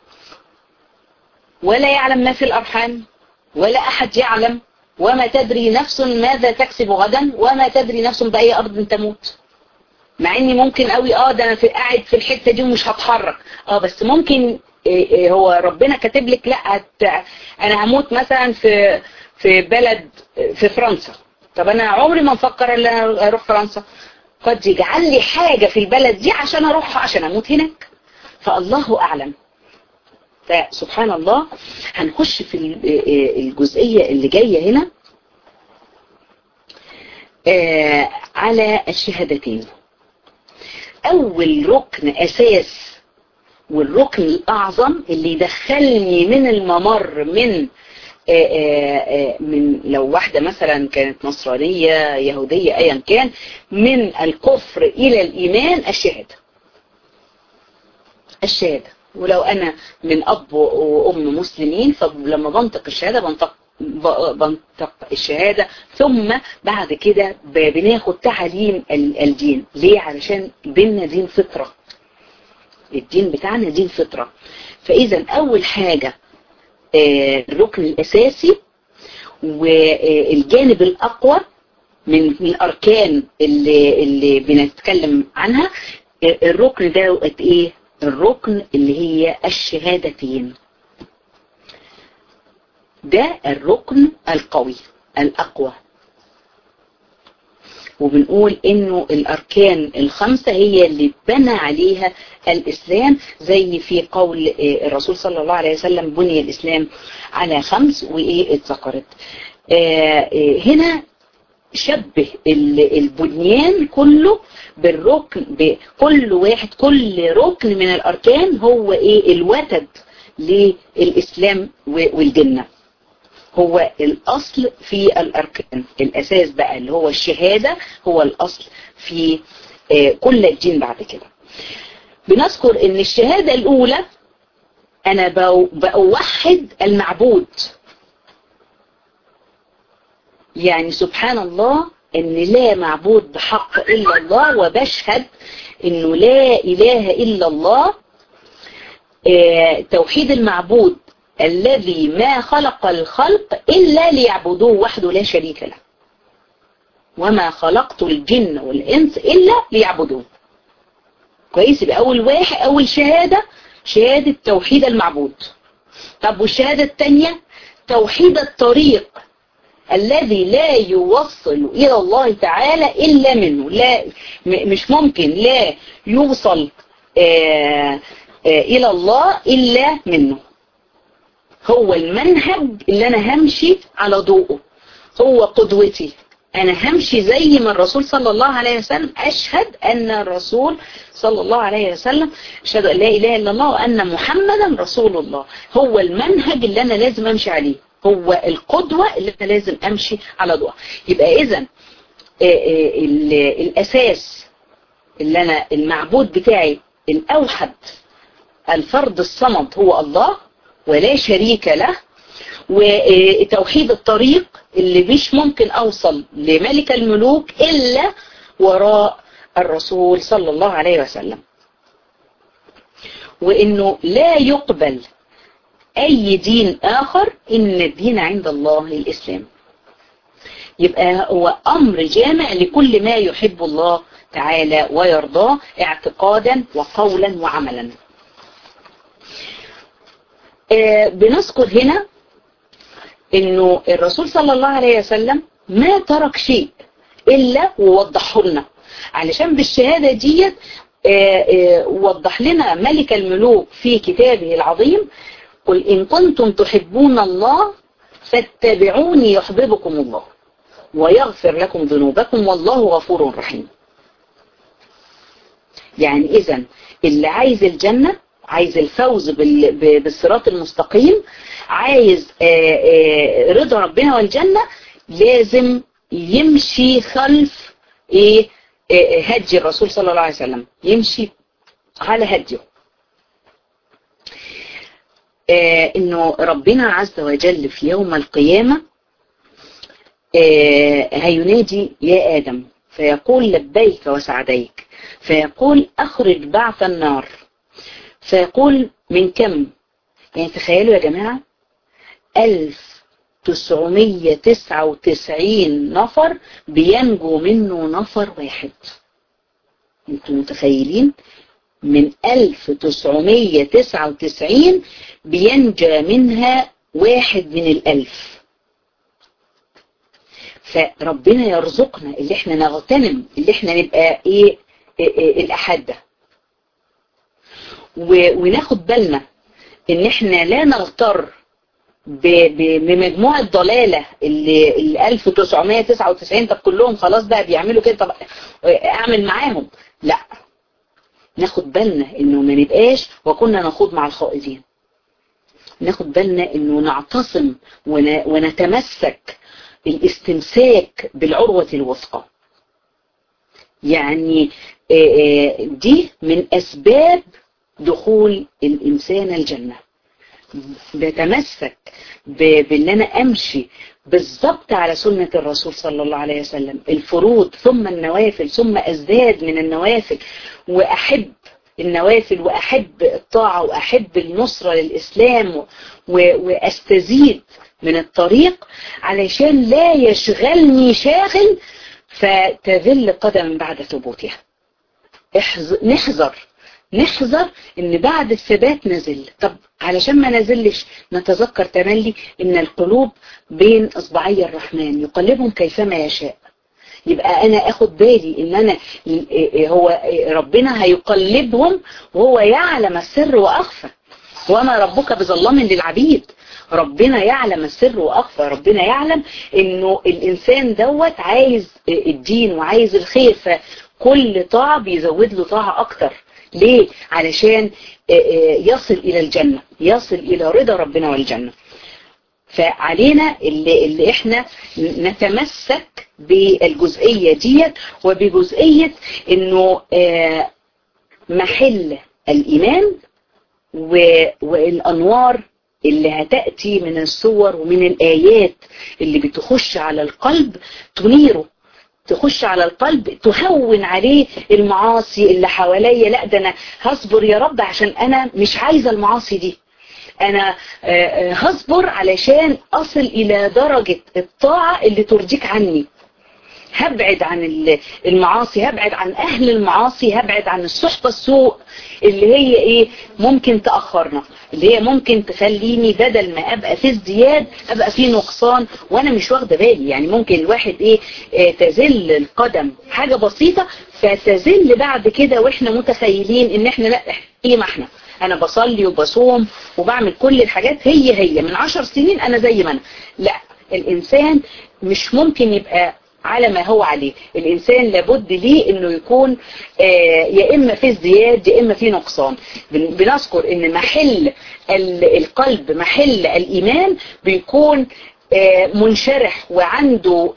[SPEAKER 2] ولا يعلم ما في الارحام ولا احد يعلم وما تدري نفس ماذا تكسب غدا وما تدري نفس بأي أرض تموت مع اني ممكن قوي اه ده انا في قاعد في الحتة دي ومش هتحرك اه بس ممكن إيه إيه هو ربنا كاتب لك لا هت انا هموت مثلا في في بلد في فرنسا طب انا عمري ما مفكر ان انا اروح فرنسا قد يجعل لي حاجة في البلد دي عشان اروحها عشان اموت هناك فالله اعلم فسبحان الله هنخش في الجزئية اللي جاية هنا على الشهادتين اول ركن اساس والركن الاعظم اللي يدخلني من الممر من آآ آآ من لو واحدة مثلا كانت نصرانية يهودية ايا كان من الكفر الى الايمان الشهادة الشهادة ولو انا من اب وام مسلمين فلما بنطق الشهادة بنطق بنطق الشهادة ثم بعد كده بناخد تعليم الدين ليه علشان بيننا دين فطرة الدين بتاعنا دين فطرة فاذا اول حاجة الركن الاساسي والجانب الاقوى من الاركان اللي, اللي بنتكلم عنها الركن ده ايه الركن اللي هي الشهادتين ده الركن القوي الأقوى وبنقول انه الاركان الخمسة هي اللي بنى عليها الاسلام زي في قول الرسول صلى الله عليه وسلم بني الاسلام على خمس وايه اتذكرت هنا شبه البنيان كله بالركن بكل واحد كل ركن من الاركان هو ايه الوتد للاسلام والجنة هو الاصل في الاركان الاساس بقى اللي هو الشهادة هو الاصل في كل الدين بعد كده بنذكر ان الشهادة الاولى انا بوحد المعبود يعني سبحان الله ان لا معبود بحق الا الله وبشهد انه لا اله الا الله اه توحيد المعبود الذي ما خلق الخلق الا ليعبدوه وحده لا شريك له وما خلقت الجن والانس الا ليعبدوه كويس يبقى اول واحد اول شهادة شهادة توحيد المعبود طب والشهادة الثانية توحيد الطريق الذي لا يوصل إلى الله تعالى إلا منه لا مش ممكن لا يوصل آآ آآ إلى الله إلا منه هو المنهج اللي أنا همشي على ضوءه هو قدوتي أنا همشي زي ما الرسول صلى الله عليه وسلم أشهد أن الرسول صلى الله عليه وسلم أشهد أن لا إله إلا الله وأن محمدا رسول الله هو المنهج اللي أنا لازم أمشي عليه هو القدوة اللي أنا لازم أمشي على ضوء يبقى إذا الأساس اللي أنا المعبود بتاعي الأوحد الفرد الصمد هو الله ولا شريك له وتوحيد الطريق اللي مش ممكن أوصل لملك الملوك إلا وراء الرسول صلى الله عليه وسلم وإنه لا يقبل أي دين آخر إن الدين عند الله الإسلام يبقى هو أمر جامع لكل ما يحب الله تعالى ويرضاه اعتقادا وقولا وعملا آه بنذكر هنا انه الرسول صلى الله عليه وسلم ما ترك شيء الا ووضحه لنا علشان بالشهادة ديت وضح لنا ملك الملوك في كتابه العظيم قل إن كنتم تحبون الله فاتبعوني يحببكم الله ويغفر لكم ذنوبكم والله غفور رحيم يعني اذا اللي عايز الجنة عايز الفوز بالصراط المستقيم عايز رضا ربنا والجنة لازم يمشي خلف ايه هدي الرسول صلى الله عليه وسلم يمشي على هديه آه انه ربنا عز وجل في يوم القيامة آه هينادي يا آدم فيقول لبيك وسعديك فيقول اخرج بعث النار فيقول من كم يعني تخيلوا يا جماعة ألف تسعمية تسعة وتسعين نفر بينجو منه نفر واحد انتوا متخيلين من 1999 بينجى منها واحد من الألف فربنا يرزقنا اللي احنا نغتنم اللي احنا نبقى ايه, إيه, إيه الأحد ده وناخد بالنا ان احنا لا نغتر بمجموعة ضلالة اللي ال 1999 طب كلهم خلاص بقى بيعملوا كده طب اعمل معاهم لا ناخد بالنا انه ما نبقاش وكنا نخوض مع الخائضين ناخد بالنا انه نعتصم ونتمسك الاستمساك بالعروة الوثقى يعني دي من اسباب دخول الانسان الجنة بتمسك بان انا امشي بالضبط على سنة الرسول صلى الله عليه وسلم الفروض ثم النوافل ثم ازداد من النوافل واحب النوافل واحب الطاعة واحب النصرة للاسلام واستزيد من الطريق علشان لا يشغلني شاغل فتذل قدم بعد ثبوتها نحذر نحذر ان بعد الثبات نزل طب علشان ما نزلش نتذكر تملي ان القلوب بين اصبعي الرحمن يقلبهم كيفما يشاء يبقى انا اخد بالي ان انا هو ربنا هيقلبهم وهو يعلم السر واخفى وما ربك بظلام للعبيد ربنا يعلم السر واخفى ربنا يعلم انه الانسان دوت عايز الدين وعايز الخير فكل طاعة بيزود له طاعة اكتر ليه علشان يصل الى الجنة يصل الى رضا ربنا والجنة فعلينا اللي, اللي احنا نتمسك بالجزئية ديت وبجزئية انه محل الايمان والانوار اللي هتأتي من الصور ومن الآيات اللي بتخش على القلب تنيره تخش على القلب تهون عليه المعاصي اللي حواليا لا ده انا هصبر يا رب عشان انا مش عايزة المعاصي دي انا هصبر علشان اصل الى درجة الطاعة اللي ترضيك عني هبعد عن المعاصي هبعد عن اهل المعاصي هبعد عن الصحبة السوء اللي هي ايه ممكن تأخرنا اللي هي ممكن تخليني بدل ما ابقى في ازدياد ابقى في نقصان وانا مش واخده بالي يعني ممكن الواحد ايه اه تزل القدم حاجة بسيطة فتزل بعد كده واحنا متخيلين ان احنا لا ايه ما احنا انا بصلي وبصوم وبعمل كل الحاجات هي هي من عشر سنين انا زي ما انا لا الانسان مش ممكن يبقى على ما هو عليه الإنسان لابد ليه أنه يكون آه يا إما في ازدياد يا إما في نقصان بنذكر أن محل القلب محل الإيمان بيكون آه منشرح وعنده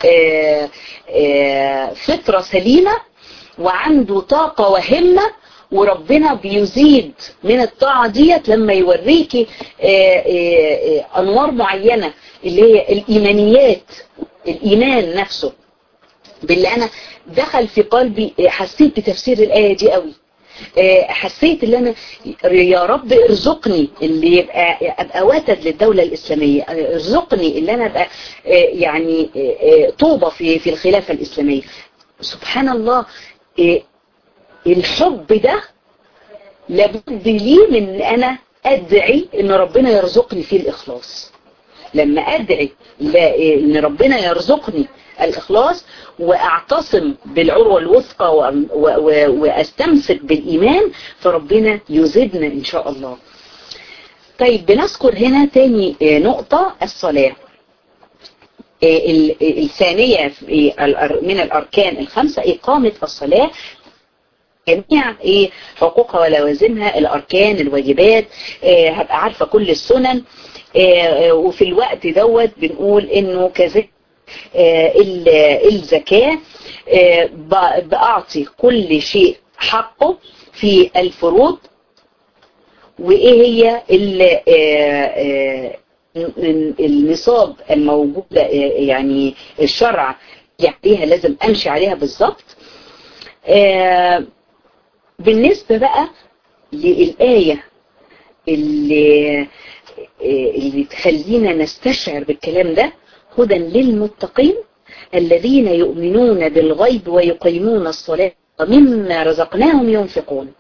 [SPEAKER 2] آه فطرة سليمة وعنده طاقة وهمة وربنا بيزيد من الطاعة ديت لما يوريكي أنوار معينة اللي هي الإيمانيات الإيمان نفسه باللي انا دخل في قلبي حسيت بتفسير الآية دي قوي حسيت ان انا يا رب ارزقني اللي يبقى ابقى واتد للدولة الاسلامية ارزقني اللي انا ابقى يعني طوبة في في الخلافة الاسلامية سبحان الله الحب ده لابد لي من انا ادعي ان ربنا يرزقني فيه الاخلاص لما ادعي ان ربنا يرزقني الإخلاص وأعتصم بالعروة الوثقى وأستمسك بالإيمان فربنا يزيدنا إن شاء الله طيب بنذكر هنا تاني نقطة الصلاة الثانية من الأركان الخمسة إقامة الصلاة جميع ايه حقوقها ولوازمها الاركان الواجبات آه هبقى عارفة كل السنن آه وفي الوقت دوت بنقول انه كذلك آه الزكاة آه بأعطي كل شيء حقه في الفروض وايه هي النصاب الموجودة يعني الشرع عليها لازم امشي عليها بالظبط بالنسبة بقى للآية اللي, اللي تخلينا نستشعر بالكلام ده هدى للمتقين الذين يؤمنون بالغيب ويقيمون الصلاة ومما رزقناهم ينفقون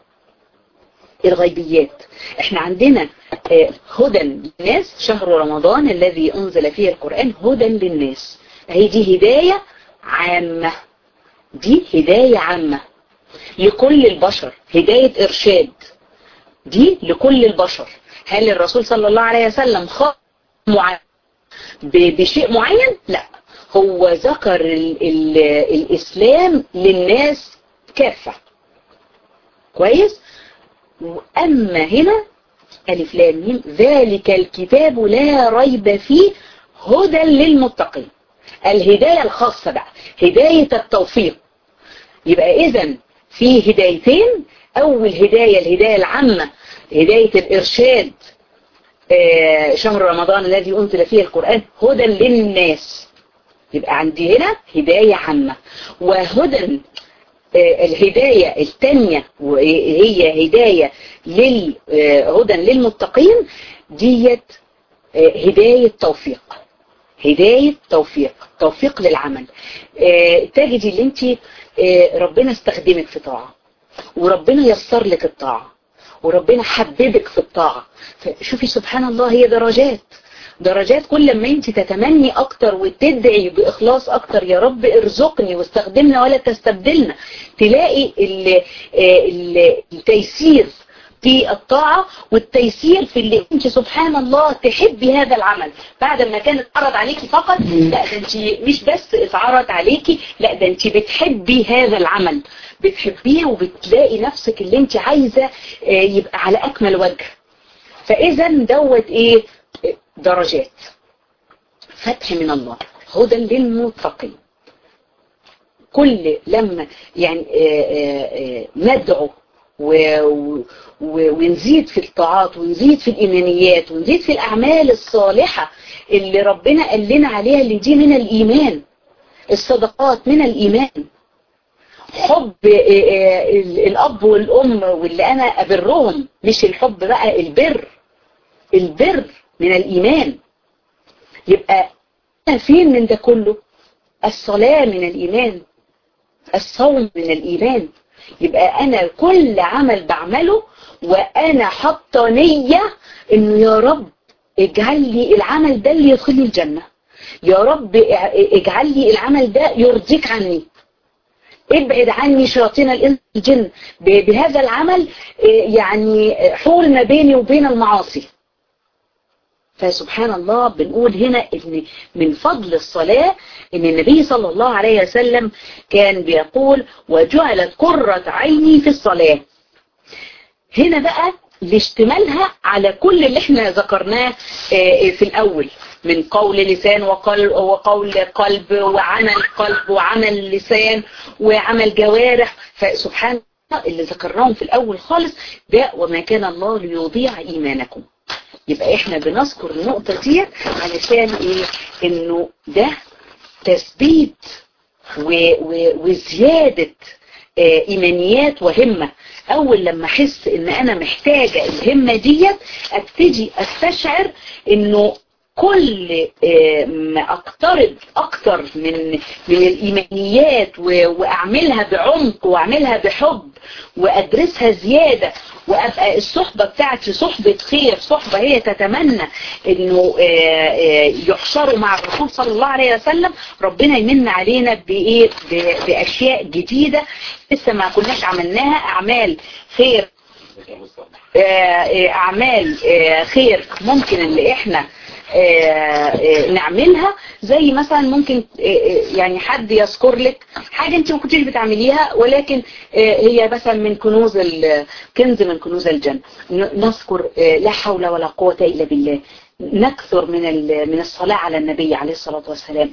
[SPEAKER 2] الغيبيات احنا عندنا هدى للناس شهر رمضان الذي انزل فيه القرآن هدى للناس هي دي هداية عامة دي هداية عامة لكل البشر هداية ارشاد دي لكل البشر هل الرسول صلى الله عليه وسلم خاص معين بشيء معين لا هو ذكر ال ال الاسلام للناس كافة كويس واما هنا الف لام ميم ذلك الكتاب لا ريب فيه هدى للمتقين الهداية الخاصة بقى هداية التوفيق يبقى اذا في هدايتين اول هداية الهداية العامة هداية الارشاد آه شهر رمضان الذي انزل فيه القرآن هدى للناس يبقى عندي هنا هداية عامة وهدى آه الهداية الثانية وهي هداية لل هدى للمتقين ديت آه هداية توفيق هداية توفيق توفيق للعمل تجدي اللي انت ربنا استخدمك في طاعة وربنا يسر لك الطاعة وربنا حببك في الطاعة شوفي سبحان الله هي درجات درجات كل ما انت تتمني اكتر وتدعي باخلاص اكتر يا رب ارزقني واستخدمنا ولا تستبدلنا تلاقي ال ال التيسير في الطاعة والتيسير في اللي انت سبحان الله تحبي هذا العمل بعد ما كان اتعرض عليكي فقط لا ده انت مش بس اتعرض عليكي لا ده انت بتحبي هذا العمل بتحبيه وبتلاقي نفسك اللي انت عايزة يبقى على اكمل وجه فاذا دوت ايه درجات فتح من الله هدى للمتقين كل لما يعني ندعو ونزيد في الطاعات ونزيد في الإيمانيات ونزيد في الأعمال الصالحة اللي ربنا قال لنا عليها اللي دي من الإيمان الصدقات من الإيمان حب الأب والأم واللي أنا أبرهم مش الحب بقى البر البر من الإيمان يبقى فين من ده كله الصلاة من الإيمان الصوم من الإيمان يبقى أنا كل عمل بعمله وأنا حاطه نية إنه يا رب اجعل لي العمل ده اللي يدخلني الجنة يا رب اجعل لي العمل ده يرضيك عني ابعد عني شياطين الانس الجن بهذا العمل يعني حول ما بيني وبين المعاصي فسبحان الله بنقول هنا ان من فضل الصلاة ان النبي صلى الله عليه وسلم كان بيقول وجعلت قرة عيني في الصلاة هنا بقى لاشتمالها على كل اللي احنا ذكرناه في الاول من قول لسان وقلب وقول قلب وعمل قلب وعمل لسان وعمل جوارح فسبحان الله اللي ذكرناهم في الاول خالص ده وما كان الله ليضيع ايمانكم يبقى احنا بنذكر النقطة دي علشان ايه انه ده تثبيت وزيادة اه ايمانيات وهمة اول لما احس ان انا محتاجة الهمة ديت ابتدي استشعر انه كل ما اقترب اكتر من من الايمانيات واعملها بعمق واعملها بحب وادرسها زيادة وابقى الصحبة بتاعتي صحبة خير صحبة هي تتمنى انه يحشروا مع الرسول صلى الله عليه وسلم ربنا يمن علينا بايه باشياء جديدة لسه ما كناش عملناها اعمال خير اعمال خير ممكن اللي احنا نعملها زي مثلا ممكن يعني حد يذكر لك حاجة انت ما كنتيش بتعمليها ولكن هي مثلا من كنوز كنز من كنوز الجنة نذكر لا حول ولا قوة إلا بالله نكثر من من الصلاة على النبي عليه الصلاة والسلام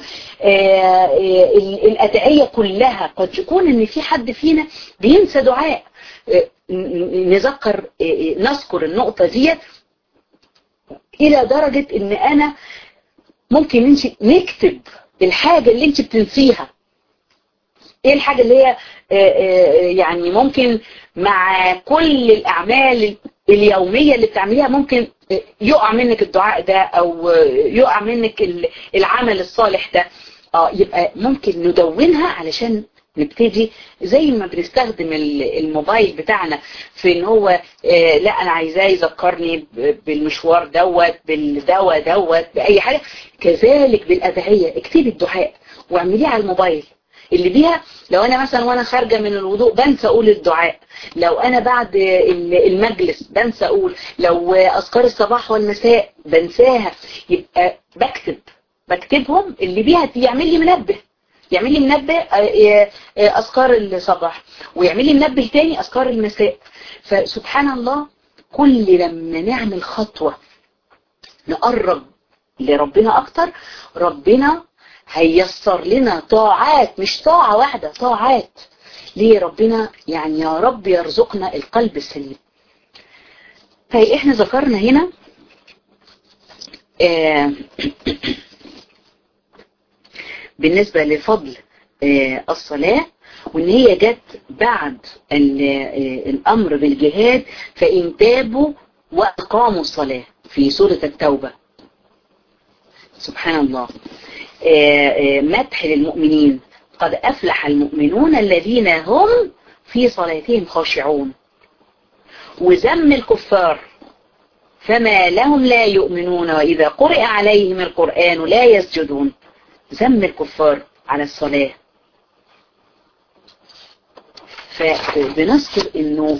[SPEAKER 2] الأدعية كلها قد يكون ان في حد فينا بينسى دعاء نذكر نذكر النقطة دي الى درجة ان انا ممكن انت نكتب الحاجة اللي انت بتنسيها ايه الحاجة اللي هي يعني ممكن مع كل الاعمال اليومية اللي بتعمليها ممكن يقع منك الدعاء ده او يقع منك العمل الصالح ده اه يبقى ممكن ندونها علشان نبتدي زي ما بنستخدم الموبايل بتاعنا في ان هو آه لا انا عايزاه يذكرني بالمشوار دوت بالدواء دوت باي حاجة كذلك بالادعية اكتبي الدعاء واعمليه على الموبايل اللي بيها لو انا مثلا وانا خارجة من الوضوء بنسى اقول الدعاء لو انا بعد المجلس بنسى اقول لو اذكار الصباح والمساء بنساها يبقى بكتب بكتبهم اللي بيها يعمل لي منبه يعمل لي منبه اذكار الصباح ويعمل لي منبه تاني اذكار المساء فسبحان الله كل لما نعمل خطوة نقرب لربنا اكتر ربنا هيسر لنا طاعات مش طاعة واحدة طاعات ليه ربنا يعني يا رب يرزقنا القلب السليم طيب احنا ذكرنا هنا آه بالنسبة لفضل آه الصلاة وان هي جت بعد الامر بالجهاد فان تابوا واقاموا الصلاة في سورة التوبة سبحان الله مدح للمؤمنين قد أفلح المؤمنون الذين هم في صلاتهم خاشعون وذم الكفار فما لهم لا يؤمنون وإذا قرئ عليهم القرآن لا يسجدون ذم الكفار على الصلاة فبنذكر انه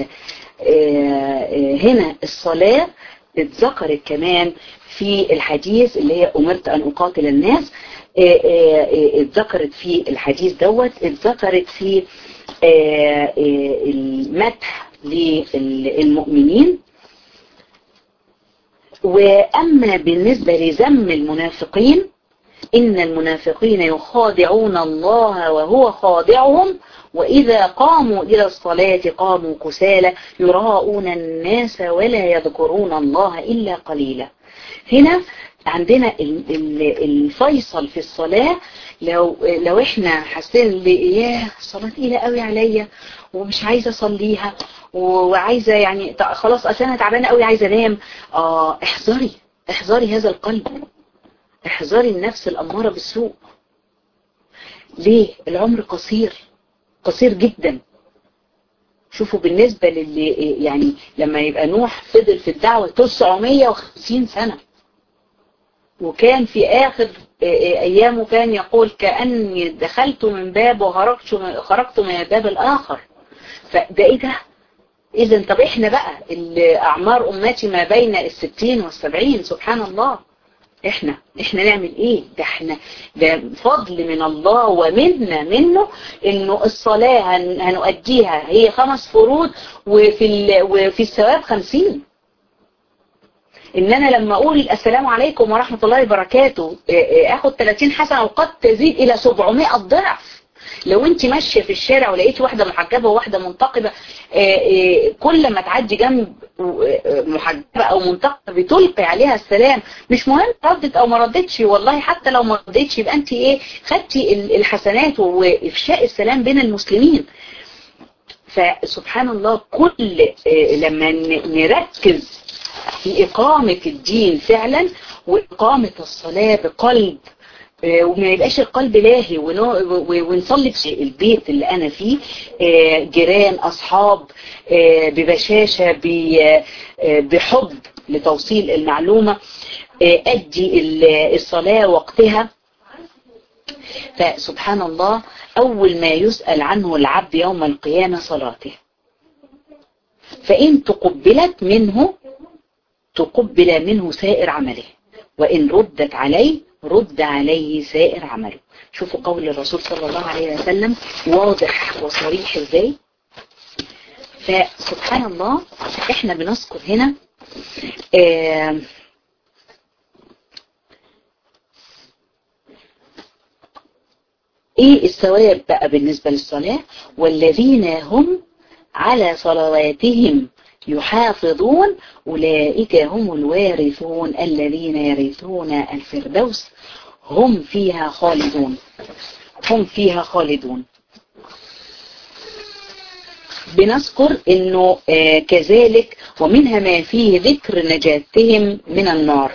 [SPEAKER 2] هنا الصلاة اتذكرت كمان في الحديث اللي هي أمرت أن أقاتل الناس اتذكرت في الحديث دوت اتذكرت في المدح للمؤمنين وأما بالنسبة لذم المنافقين إن المنافقين يخادعون الله وهو خادعهم وإذا قاموا إلى الصلاة قاموا كسالى يراءون الناس ولا يذكرون الله إلا قليلا هنا عندنا الفيصل في الصلاة لو لو احنا حاسين ياه الصلاة تقيلة قوي عليا ومش عايزة اصليها وعايزة يعني خلاص اصل انا تعبانة قوي عايزة انام اه احذري احذري هذا القلب احذري النفس الامارة بالسوء ليه العمر قصير قصير جدا شوفوا بالنسبة للي يعني لما يبقى نوح فضل في الدعوة 950 سنة وكان في آخر أيامه كان يقول كأني دخلت من باب وخرجت خرجت من الباب الآخر فده إيه ده إذا طب إحنا بقى اللي أعمار أمتي ما بين الستين والسبعين سبحان الله إحنا إحنا نعمل إيه ده إحنا ده فضل من الله ومنا منه إنه الصلاة هن هنؤديها هي خمس فروض وفي وفي الثواب خمسين ان انا لما اقول السلام عليكم ورحمة الله وبركاته اخد 30 حسنة وقد تزيد الى 700 ضعف لو انت ماشية في الشارع ولقيت واحدة محجبة وواحدة منتقبة كل ما تعدي جنب محجبة او منتقبة بتلقي عليها السلام مش مهم ردت او ما ردتش والله حتى لو ما ردتش يبقى انت ايه خدتي الحسنات وافشاء السلام بين المسلمين فسبحان الله كل لما نركز في إقامة الدين فعلا وإقامة الصلاة بقلب وما يبقاش القلب لاهي ونصلي في البيت اللي أنا فيه جيران أصحاب ببشاشة بحب لتوصيل المعلومة أدي الصلاة وقتها فسبحان الله أول ما يسأل عنه العبد يوم القيامة صلاته فإن تقبلت منه تقبل منه سائر عمله وإن ردت عليه رد عليه سائر عمله شوفوا قول الرسول صلى الله عليه وسلم واضح وصريح ازاي فسبحان الله احنا بنذكر هنا آه ايه الثواب بقى بالنسبة للصلاة والذين هم على صلواتهم يحافظون أولئك هم الوارثون الذين يرثون الفردوس هم فيها خالدون هم فيها خالدون بنذكر انه آه كذلك ومنها ما فيه ذكر نجاتهم من النار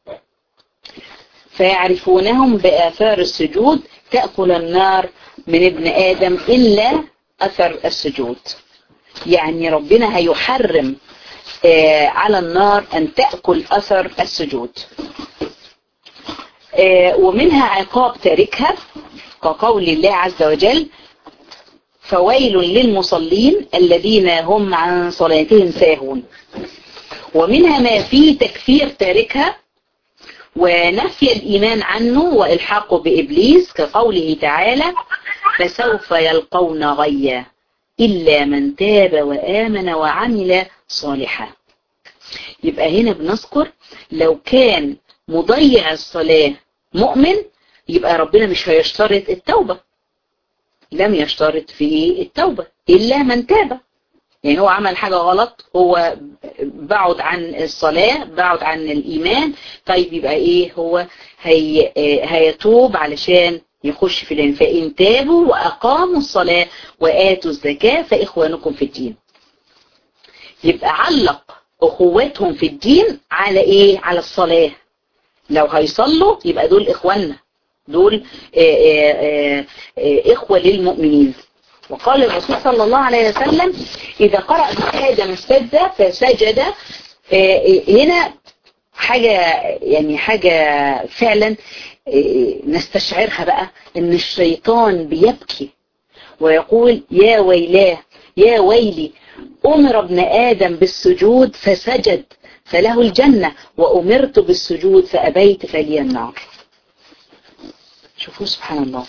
[SPEAKER 2] فيعرفونهم بآثار السجود تأكل النار من ابن آدم إلا أثر السجود يعني ربنا هيحرم آه على النار أن تأكل أثر السجود آه ومنها عقاب تاركها كقول الله عز وجل فويل للمصلين الذين هم عن صلاتهم ساهون ومنها ما فيه تكفير تاركها ونفي الإيمان عنه وإلحاقه بإبليس كقوله تعالى فسوف يلقون غيا إلا من تاب وآمن وعمل صالحا يبقى هنا بنذكر لو كان مضيع الصلاة مؤمن يبقى ربنا مش هيشترط التوبة لم يشترط في التوبة إلا من تاب يعني هو عمل حاجة غلط هو بعد عن الصلاة بعد عن الإيمان طيب يبقى إيه هو هي هيتوب علشان يخش في الإيمان فإن تابوا وأقاموا الصلاة وآتوا الزكاة فإخوانكم في الدين يبقى علق أخواتهم في الدين على إيه على الصلاة لو هيصلوا يبقى دول إخواننا دول آآ آآ آآ إخوة للمؤمنين وقال الرسول صلى الله عليه وسلم إذا قرأ آدم السجدة فسجد هنا حاجة يعني حاجة فعلا نستشعرها بقى ان الشيطان بيبكي ويقول يا ويلاه يا ويلي أمر ابن آدم بالسجود فسجد فله الجنة وأمرت بالسجود فأبيت فلي النار شوفوا سبحان الله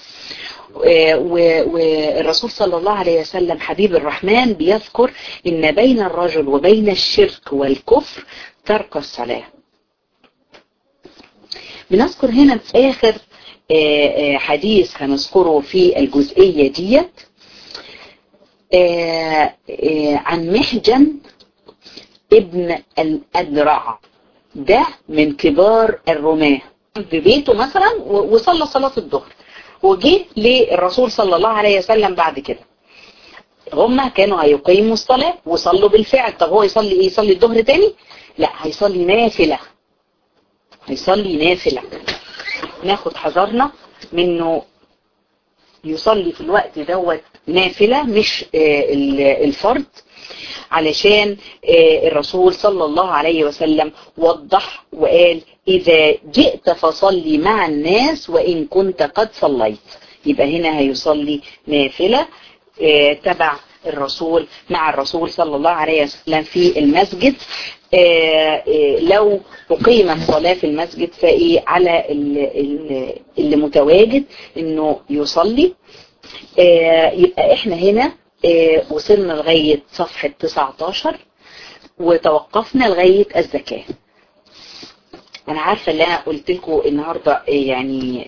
[SPEAKER 2] والرسول صلى الله عليه وسلم حبيب الرحمن بيذكر ان بين الرجل وبين الشرك والكفر ترك الصلاة بنذكر هنا في اخر حديث هنذكره في الجزئية ديت عن محجن ابن الأدرع ده من كبار الرماه في بيته مثلا وصلى صلاة الظهر وجه للرسول صلى الله عليه وسلم بعد كده هم كانوا هيقيموا الصلاة وصلوا بالفعل طب هو يصلي ايه يصلي الظهر تاني لا هيصلي نافلة هيصلي نافلة ناخد حذرنا منه يصلي في الوقت دوت نافلة مش الفرض علشان الرسول صلى الله عليه وسلم وضح وقال إذا جئت فصلي مع الناس وإن كنت قد صليت يبقى هنا هيصلي نافلة تبع الرسول مع الرسول صلى الله عليه وسلم في المسجد لو أقيمت صلاة في المسجد فإيه على اللي متواجد إنه يصلي يبقى إحنا هنا وصلنا لغاية صفحة 19 وتوقفنا لغاية الزكاة انا عارفة اللي انا قلت لكم النهاردة يعني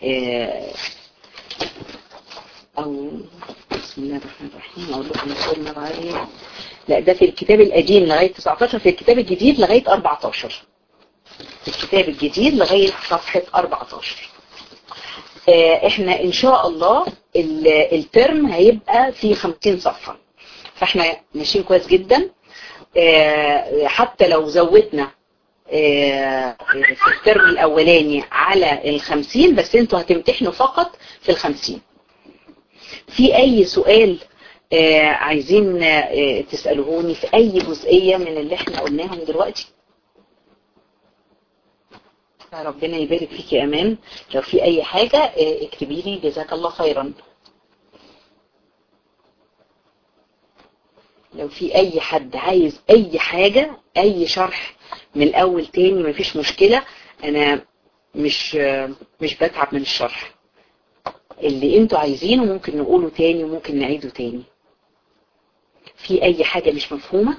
[SPEAKER 2] او بسم الله الرحمن الرحيم اقول لكم وصلنا لغاية لا ده في الكتاب القديم لغاية 19 في الكتاب الجديد لغاية 14 في الكتاب الجديد لغاية صفحة 14 احنا ان شاء الله الترم هيبقى في 50 صفحة فاحنا ماشيين كويس جدا حتى لو زودنا في الترم الاولاني على الخمسين بس انتوا هتمتحنوا فقط في الخمسين في اي سؤال عايزين تسألوهوني في اي جزئية من اللي احنا قلناهم دلوقتي ربنا يبارك فيك يا امان لو في اي حاجة اكتبي لي جزاك الله خيرا لو في اي حد عايز اي حاجة اي شرح من الاول تاني مفيش مشكلة انا مش مش بتعب من الشرح اللي انتوا عايزينه ممكن نقوله تاني وممكن نعيده تاني في اي حاجة مش مفهومة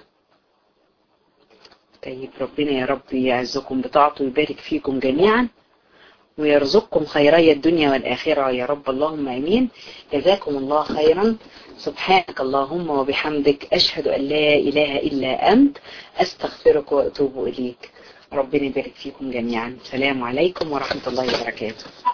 [SPEAKER 2] طيب ربنا يا رب يعزكم بطاعته ويبارك فيكم جميعا ويرزقكم خيري الدنيا والآخرة يا رب اللهم أمين جزاكم الله خيرا سبحانك اللهم وبحمدك أشهد أن لا إله إلا أنت أستغفرك وأتوب إليك ربنا يبارك فيكم جميعا السلام عليكم ورحمة الله وبركاته